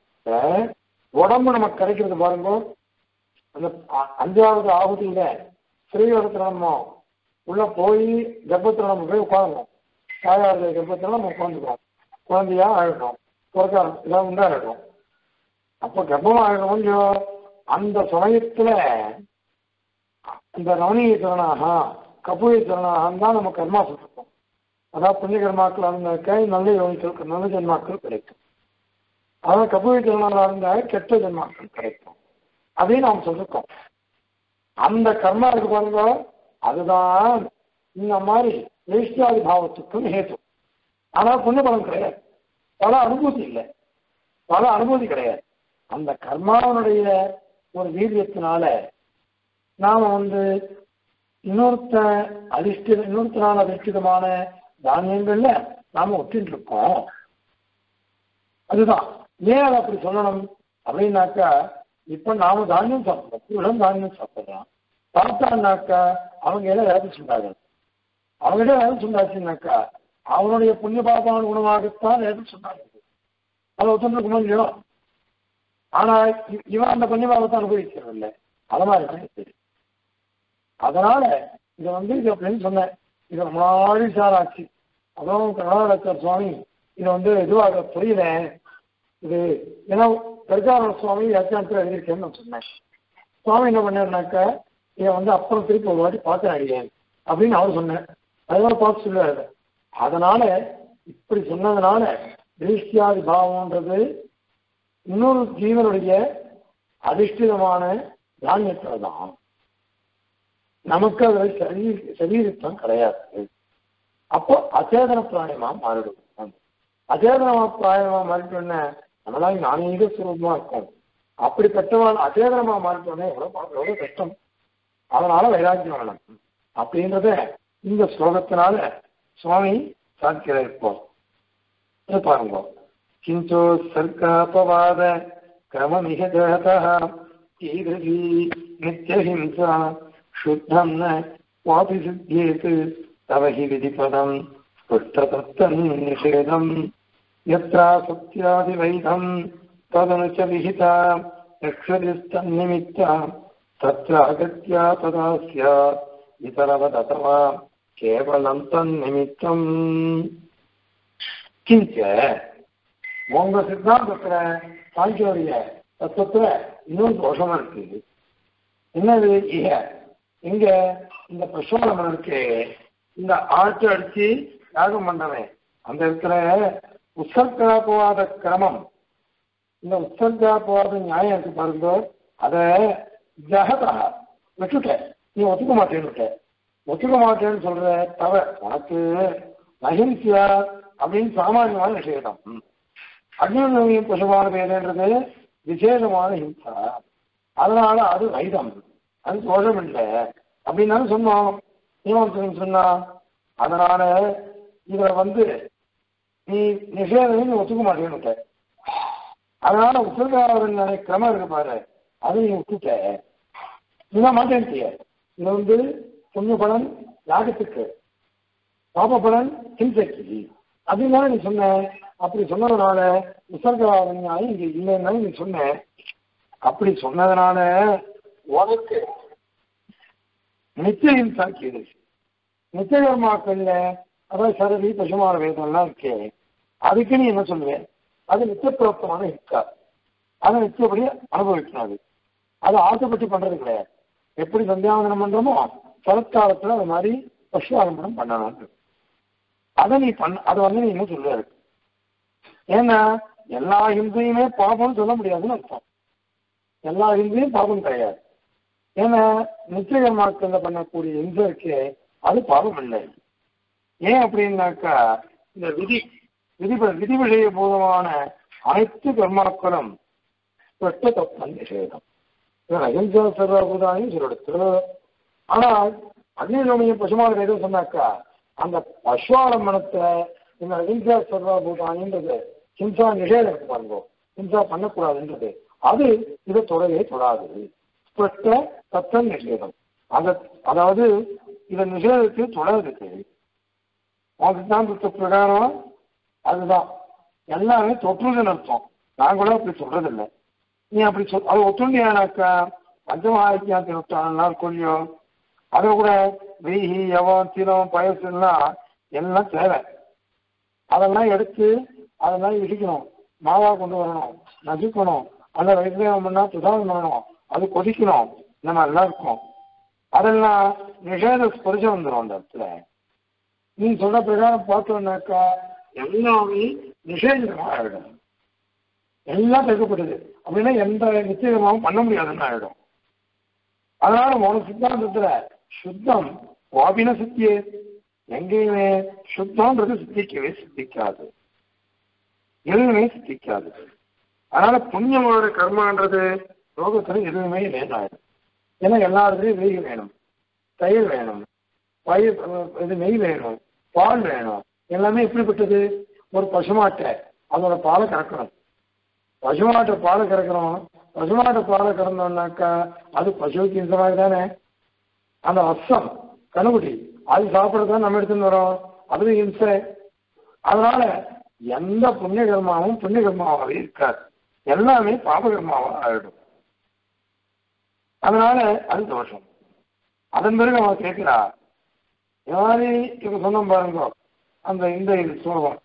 Speaker 1: உடம்பு நமக்கு கிடைக்கிறது பாருங்க அந்த அஞ்சாவது ஆகுதியில ஸ்ரீவரத்துல நம்ம உள்ள போய் கர்ப்பத்துல நம்ம போய் உட்காரணும் தாயாருடைய கர்ப்பத்துல நம்ம உட்காந்துக்கிறோம் குழந்தையா ஆயிடும் பிறக்க இதான் உண்டாயிடும் அப்ப கர்ப்பமா ஆயிடும் அந்த சமயத்துல இந்த நவனீய சரணாக கபூய சரணாக தான் நம்ம கர்மா சொல்லிருக்கோம் அதாவது புண்ணிய கர்மாக்கள் இருந்தாக்க நல்ல யோகிகள் நல்ல ஜென்மாக்கள் கிடைக்கும் அதாவது கபூய சரணாக இருந்தால் கெட்ட ஜென்மாக்கள் கிடைக்கும் அப்படின்னு நாம் சொல்லிருக்கோம் அந்த கர்மா இருக்கு பாருங்க அதுதான் இந்த மாதிரி வேஷ்டியாதி பாவத்துக்கும் ஹேத்து ஆனா புண்ணிய பலம் கிடையாது பல அனுபூதி இல்லை பல அனுபூதி கிடையாது அந்த கர்மாவனுடைய ஒரு வீரியத்தினால நாம வந்து இன்னொருத்த அதிஷ்ட இன்னொருத்தனால அதிஷ்டிதமான தானியங்கள்ல நாம ஒட்டின்னு இருக்கோம் அதுதான் ஏன் அதை அப்படி சொல்லணும் அப்படின்னாக்கா இப்ப நாம தானியம் சாப்பிடுறோம் பூரம் தானியம் சாப்பிடுறோம் சாப்பிட்டான்னாக்கா அவங்க எல்லாம் வேலை சொன்னாங்க அவங்ககிட்ட வேலை சொன்னாச்சுன்னாக்கா அவனுடைய புண்ணிய பாபான குணமாகத்தான் வேலை சொன்னாங்க அதை ஒத்துட்டு இல்லையோ ஆனா இவன் அந்த புண்ணிய பாபத்தை அனுபவிக்கிறது இல்லை அது மாதிரி தான் அதனால இதை வந்து இது அப்படின்னு சொன்னேன் இது முன்னாடி சார் ஆச்சு அதுவும் கருணாடக்கர் சுவாமி இது வந்து இதுவாக புரியல இது ஏன்னா பெருக்காரண சுவாமி வியாக்கியானத்தில் எழுதியிருக்கேன்னு நான் சொன்னேன் சுவாமி என்ன பண்ணாருனாக்கா இதை வந்து அப்புறம் திருப்பி ஒரு வாட்டி பார்த்து அடியேன் அப்படின்னு அவர் சொன்னேன் அதனால பார்த்து சொல்லுவாரு அதனால இப்படி சொன்னதுனால தேசியாதி பாவம்ன்றது இன்னொரு ஜீவனுடைய அதிஷ்டிதமான தானியத்தில் தான் நமக்கு அதில் சரீ சரீரத்தம் கிடையாது அப்போ அச்சேதன பிராயமா மாறிடும் அச்சேதனமா பிராயமா மாறிட்டோன்னே நம்மளால நானீக சுரூபமா இருக்கும் அப்படிப்பட்டவன் அச்சேதனமா மாறிட்டோன்னே எவ்வளவு எவ்வளவு கஷ்டம் அதனால வைராக்கியம் வேணும் அப்படின்றத இந்த ஸ்லோகத்தினால சுவாமி சாத்திர இருப்போம் பாருங்க கிஞ்சோ சர்க்காபவாத கிரமமிக ஜகதா ஈதரி நித்தியஹிம்சா शुद्धं न क्वापि सिद्ध्येत् तव हि विधिपदम् स्पष्टतत्तन्निषेधम् यत्रासत्यादिवैधम् तदनु च विहिता यक्षतिस्तन्निमित्ता तत्र अगत्या तदा स्यात् इतरवदथवा கேவலம் தன் நிமித்தம் கிஞ்ச உங்க சித்தாந்தத்துல சாங்கியோடைய தத்துவத்துல இன்னொரு தோஷமா இருக்கு என்னது இக இங்க இந்த பசுவலமன் இருக்கு இந்த ஆட்டு அடிச்சு யாகம் பண்ணவன் அந்த இடத்துல உற்சர்காபவாத கிரமம் இந்த உற்சர்காபவாத நியாயம் இருக்கு பாருங்க அத ஜகதா விட்டுட்ட நீ ஒத்துக்க மாட்டேன்னு ஒத்துக்க மாட்டேன்னு சொல்ற தவ உனக்கு அஹிம்சியா அப்படின்னு சாமானியமான விஷயம் அக்னிநவீன பசுமான பேருன்றது விசேஷமான ஹிம்சா அதனால அது வைதம் அது தோஷம் இல்லை அப்படின்னு சொன்னோம் நீவன் சொன்னா அதனால இதுல வந்து நீ நிஷேதம் நீ ஒத்துக்க மாட்டேன்னு அதனால உத்தரகாவரன் கிரமம் இருக்கு பாரு அதை நீ விட்டுட்ட நீங்க மாட்டேன்ட்டிய இது வந்து புண்ணிய பலன் யாகத்துக்கு பாப பலன் ஹிம்சைக்கு அப்படின்னு நீ சொன்ன அப்படி சொன்னதுனால உசர்காவரன் நியாயம் இங்க இல்லைன்னு நீ சொன்ன அப்படி சொன்னதுனால உனக்கு நித்திய ஹிம்சாக்கியது நித்திய கர்மாக்கள்ல அதாவது சரதி பசுமான வேதம்லாம் இருக்கே அதுக்கு நீ என்ன சொல்லுவேன் அது நித்தியப்பிரப்தமான ஹிம்சா அதை நித்தியப்படி அனுபவிக்கணும் அது அது ஆசைப்பட்டு பண்றது கிடையாது எப்படி சந்தியாவந்தனம் பண்றோமோ சரத்காலத்துல அது மாதிரி பசுவாரம்பணம் பண்ணணும் அதை நீ பண்ண அதை வந்து நீ என்ன சொல்றாரு ஏன்னா எல்லா ஹிந்தையுமே பாபம்னு சொல்ல முடியாதுன்னு அர்த்தம் எல்லா ஹிந்தையும் பாபம் கிடையாது ஏன்னா நிச்சயகர்மாக்கள்ல பண்ணக்கூடிய ஹிம்சை இருக்கே அது பாவம் இல்லை ஏன் அப்படின்னாக்கா இந்த விதி விதி விதி விஷய பூதமான அனைத்து கர்மாக்களும் வெட்ட தப்பன் நிஷேதம் அஹிம்சா சர்வபூதாயும் சொல்லிடுத்து ஆனால் அக்னிநோமிய பசுமான வேதம் சொன்னாக்கா அந்த பசுவாலம்பனத்தை இந்த அஹிம்சா சர்வபூதானின்றது ஹிம்சா நிஷேதம் பாருங்க ஹிம்சா பண்ணக்கூடாதுன்றது அது இதை தொடவே தொடாது ஸ்பஷ்ட தத்தம் நிஷேதம் அந்த அதாவது இதை நிஷேதத்துக்கு தொடருக்கு சித்தாந்தத்து பிரகாரம் அதுதான் எல்லாமே தொற்றுதுன்னு அர்த்தம் நான் கூட அப்படி சொல்றதில்லை நீ அப்படி சொல் அது ஒத்துண்டியானாக்கா பஞ்சமஹாக்கியாத்தி நுட்டான நாள் கொல்லியோ அதை கூட வீஹி யவம் தினம் பயசுலாம் எல்லாம் தேவை அதெல்லாம் எடுத்து அதெல்லாம் இடிக்கணும் மாவா கொண்டு வரணும் நசுக்கணும் அந்த வைத்தியம் பண்ணா சுதாரணம் பண்ணணும் அது கொதிக்கணும் இந்த மாதிரிலாம் இருக்கும் அதெல்லாம் நிஷேத ஸ்பரிசம் வந்துடும் அந்த இடத்துல நீ சொல்ற பிரகாரம் பார்த்தோம்னாக்கா எல்லாமே நிஷேதமாக ஆகிடும் எல்லாம் தடுக்கப்பட்டது அப்படின்னா எந்த நிச்சயமாகவும் பண்ண முடியாதுன்னு ஆயிடும் அதனால உன சித்தாந்தத்துல சுத்தம் வாபின சித்தியே எங்கேயுமே சுத்தம்ன்றது சித்திக்கவே சித்திக்காது எதுவுமே சித்திக்காது அதனால புண்ணியமான கர்மான்றது லோகத்துல எதுவுமே இல்லைன்னு ஏன்னா எல்லா இடத்துலையும் வெயில் வேணும் தயிர் வேணும் பயிர் இது நெய் வேணும் பால் வேணும் எல்லாமே எப்படிப்பட்டது ஒரு பசுமாட்டை அதோட பாலை கறக்கணும் பசுமாட்டை பாலை கறக்கிறோம் பசுமாட்டை பாலை கறந்தோம்னாக்கா அது பசுவுக்கு இந்த மாதிரி தானே அந்த அஸ்ஸம் கணுகுட்டி அது சாப்பிட்றது நம்ம எடுத்துன்னு வரோம் அது இம்சை அதனால எந்த புண்ணிய கர்மாவும் புண்ணிய கர்மாவாகவே இருக்காது எல்லாமே பாபகர்மாவாக ஆயிடும் அதனால அது தோஷம் அதன் பிறகு அவன் கேட்கிறா இந்த மாதிரி இப்ப சொன்னோம் பாருங்க அந்த இந்த இது ஸ்லோகம்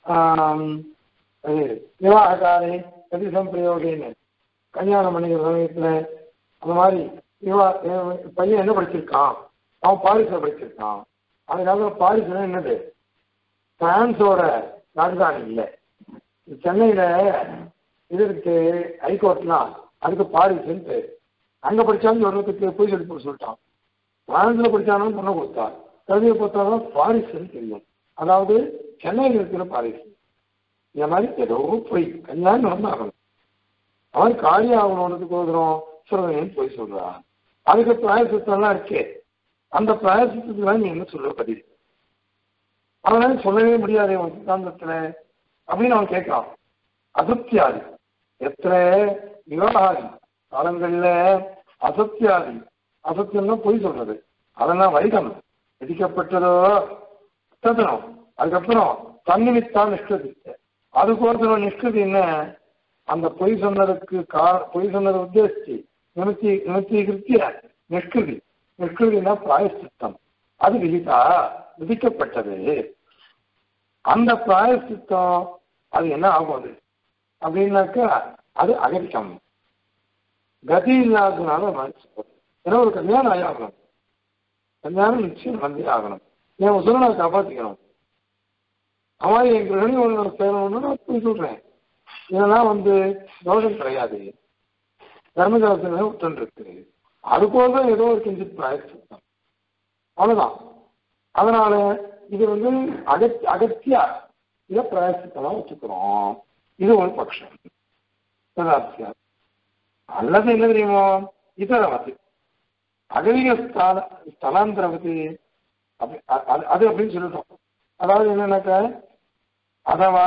Speaker 1: இது விவாகக்காரை கதி சம்பிரயோகின்னு கல்யாணம் பண்ணிக்கிற சமயத்துல அந்த மாதிரி விவா பையன் என்ன படிச்சிருக்கான் அவன் பாரிஸில் படிச்சிருக்கான் அதுக்காக பாரிஸ்ல என்னது பிரான்ஸோட ராஜதானி இல்லை சென்னையில இது இருக்கு ஹைகோர்ட்லாம் அதுக்கு பாரிஸ்ன்ட்டு அங்க படிச்சாலும் சொல்றதுக்கு போய் சொல்லி போட சொல்லிட்டான் பிரான்ஸ்ல படிச்சாலும் பொண்ணை கொடுத்தா கல்வியை பொறுத்தவரை பாரிஸ்ன்னு தெரியும் அதாவது சென்னையில் இருக்கிற பாரிஸ் இந்த மாதிரி ஏதோ போய் கல்யாணம் நடந்தாகணும் அவன் காலி ஆகணுன்றதுக்கு ஓதுறோம் சொல்றேன்னு போய் சொல்றா அதுக்கு பிராயசத்தெல்லாம் இருக்கே அந்த பிராயசத்துக்கு நீ என்ன சொல்ற பதில் அவனால சொல்லவே முடியாது அவன் சித்தாந்தத்துல அப்படின்னு அவன் கேட்கிறான் அசத்தியாதி எத்தனை விவகாரி காலங்கள்ல அசத்தியாதி அசத்தியம்னா பொய் சொல்றது அதெல்லாம் வைகம் விதிக்கப்பட்டதோ ததனம் அதுக்கப்புறம் தன்னிமித்தா நிஷ்கதி அதுக்கு ஒருத்தர் நிஷ்கதி என்ன அந்த பொய் சொன்னதுக்கு கார பொய் சொன்னதை உத்தேசிச்சு நிமித்தி நிமித்தீகிருத்திய நிஷ்கிருதி நிஷ்கிருதினா பிராயசித்தம் அது விதித்தா விதிக்கப்பட்டது அந்த பிராயசித்தம் அது என்ன ஆகும் அது அப்படின்னாக்கா அது அகதிக்கம் கதி இல்லாததுனால ஏன்னா ஒரு கல்யாணம் ஆகி ஆகணும் கல்யாணம் நிச்சயம் வந்தே ஆகணும் என் உசுரை நான் காப்பாற்றிக்கணும் அவன் என் கிரகணி ஒன்று சேரணும்னு நான் போய் சொல்றேன் இதெல்லாம் வந்து தோஷம் கிடையாது தர்மசாஸ்திரமே விட்டு இருக்கு அது போல ஏதோ ஒரு கிஞ்சித் பிராயசித்தம் அவ்வளவுதான் அதனால இது வந்து அகத் அகத்தியா இதை பிராயசித்தமா வச்சுக்கிறோம் இது ஒரு பட்சம் ததார்த்தியா அல்லது என்ன தெரியுமோ இதரவது அகலிக ஸ்தான ஸ்தலாந்திரவது அப்படி அது- அது அப்படின்னு சொல்லிட்டோம் அதாவது என்னன்னாக்கா அதவா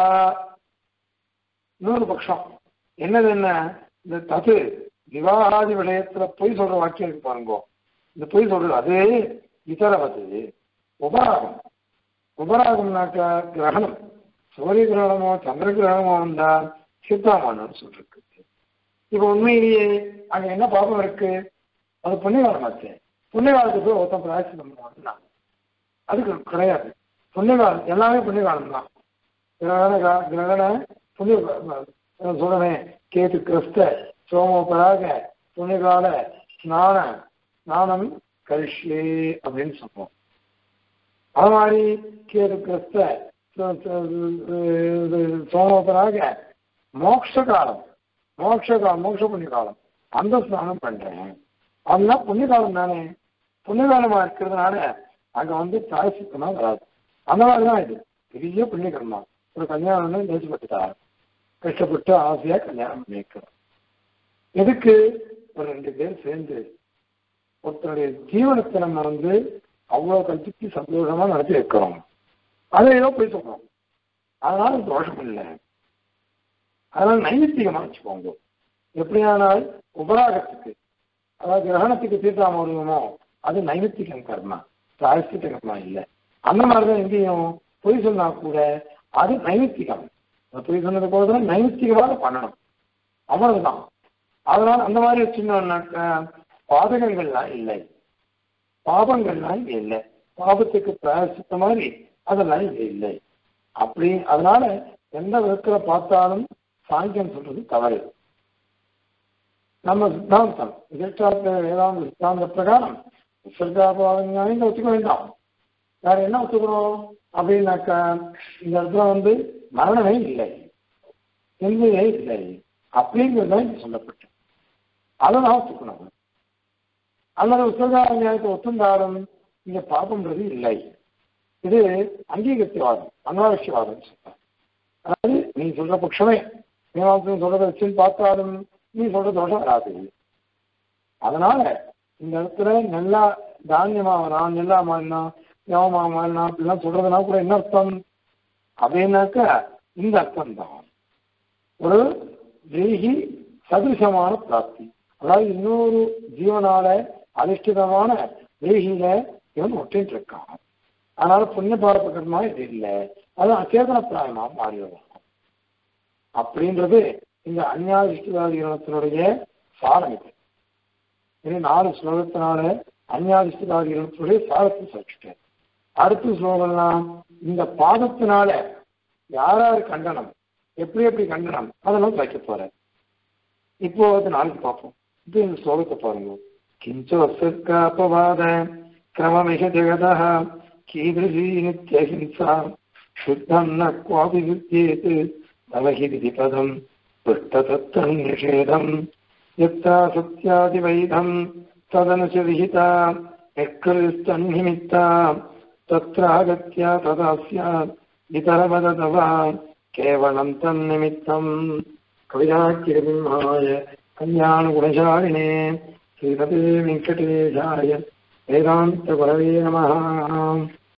Speaker 1: இன்னொரு பட்சம் என்னது என்ன இந்த தது விவாகாதி விடயத்துல பொய் சொல்ற வாக்கியம் இருக்கு பாருங்க இந்த பொய் சொல்றது அது இதரவது உபராகம் உபராகம்னாக்கா கிரகணம் சூரிய கிரகணமோ சந்திர கிரகணமோ வந்தா சித்தாமானு சொல்லிருக்கு இப்ப உண்மையிலேயே அங்க என்ன பாபம் இருக்கு அது புண்ணியகாலமாச்சு புண்ணியகாலத்துக்கு போய் ஒருத்தன் பிராயசித்தம் பண்ணுவாங்க அதுக்கு கிடையாது புண்ணியகாலம் எல்லாமே புண்ணியகாலம் தான் கிரகண கா- கிரகண புண்ணிய நான் சொல்றேன் கேது கிறிஸ்த சோமோபராக புண்ணியகால ஸ்நான ஸ்நானம் கரிஷ்யே அப்படின்னு சொல்லுவோம் அது மாதிரி கேது கிறிஸ்த ச- ச- இது சோமோபராக மோட்ச காலம் மோட்ச காலம் மோட்ச புண்ணிய காலம் அந்த ஸ்நானம் பண்றேன் அதெல்லாம் புண்ணிய காலம் தானே புண்ணிய காலமா இருக்கிறதுனால அங்க வந்து பிராயசித்தமா வராது அந்த மாதிரி தான் இது பெரிய புண்ணிய கர்மா ஒரு கல்யாணம்னு நேசிப்பட்டுட்டா கஷ்டப்பட்டு ஆசையா கல்யாணம் பண்ணிக்கிறோம் எதுக்கு ஒரு ரெண்டு பேர் சேர்ந்து ஒருத்தருடைய ஜீவனத்தை நம்ம வந்து அவ்வளவு கல்பிச்சு சந்தோஷமா நடத்தி வைக்கிறோம் அதை ஏதோ போய் சொல்றோம் அதனால தோஷம் இல்லை அதனால நைமித்திகமா வச்சுக்கோங்க எப்படியானால் உபராகத்துக்கு அதாவது கிரகணத்துக்கு தீர்த்தாமோ அது நைமித்திகம் கர்மா பிராயசித்த கர்மா இல்லை அந்த மாதிரிதான் எங்கேயும் பொய் சொன்னா கூட அது நைமித்திகம் அந்த பொய் சொன்னது போல நைமித்திகமாக பண்ணணும் அவ்வளவுதான் அதனால அந்த மாதிரி வச்சுருந்தோம்னாக்க பாதகங்கள்லாம் இல்லை பாபங்கள்லாம் இங்க இல்லை பாபத்துக்கு பிராயசித்த மாதிரி அதெல்லாம் இங்க இல்லை அப்படி அதனால எந்த விதத்துல பார்த்தாலும் சாங்கியம் சொல்றது தவறு நம்ம சித்தாந்தம் விசிஷ்டார்த்த வேதாந்த சித்தாந்த பிரகாரம் விசர்காபாவங்க ஒத்துக்க வேண்டாம் வேற என்ன ஒத்துக்கிறோம் அப்படின்னாக்கா இந்த இடத்துல வந்து மரணமே இல்லை எல்லையே இல்லை அப்படிங்கிறது தான் இங்க சொல்லப்பட்டு அதை தான் ஒத்துக்கணும் அல்லது உத்தரகார நியாயத்தை ஒத்துந்தாலும் இங்க பாபம்ன்றது இல்லை இது அங்கீகரித்தவாதம் அனாவசியவாதம் சொல்றாங்க அதாவது நீ சொல்ற பட்சமே மீமாசம் சொல்றதை வச்சுன்னு பார்த்தாலும் நீ சொல்ற தோஷம் வராது அதனால இந்த இடத்துல நல்லா தானியமா வரலாம் நெல்லா மாறினா யவமா மாறினா அப்படிலாம் சொல்றதுனா கூட என்ன அர்த்தம் அப்படின்னாக்கா இந்த அர்த்தம் தான் ஒரு தேகி சதுசமான பிராப்தி அதாவது இன்னொரு ஜீவனால அதிஷ்டிதமான தேகியில இவன் ஒட்டின்னு இருக்கான் அதனால புண்ணிய பாரபகரமா இது இல்லை அது அச்சேதன பிராயமா மாறி வரும் அப்படின்றது இந்த அந்நாதிஷ்டிதாதிகரணத்தினுடைய சாரம் இது இனி நாலு ஸ்லோகத்தினால அந்நாதிஷ்டிதாதிகரணத்தினுடைய சாரத்தை சொல்லிட்டேன் அடுத்த ஸ்லோகம்லாம் இந்த பாதத்தினால யார் யார் கண்டனம் எப்படி எப்படி கண்டனம் அதெல்லாம் வைக்க போறேன் இப்போ அது நாளைக்கு பார்ப்போம் இப்போ இந்த ஸ்லோகத்தை பாருங்க கிஞ்சோத்காபவாத கிரமமிக ஜெகதா கீதൃശீ நித்யஹிம்சா சுத்தம் ந குவாபி வித்யேத் தவஹி விதிபதம் புஷ்டதத்தம் நிஷேதம் யத்தா சத்யாதிவைதம் ததனுச விஹிதா நிஷ்கிருஷ்டன்னிமித்தா तत्रागत्या तदा स्यात् इतरवदतवा केवलं तन्निमित्तम् कविराकिरबिंहाय कल्याणगुणशालिने श्रीमते वेङ्कटेशाय वेदान्तगुरवे नमः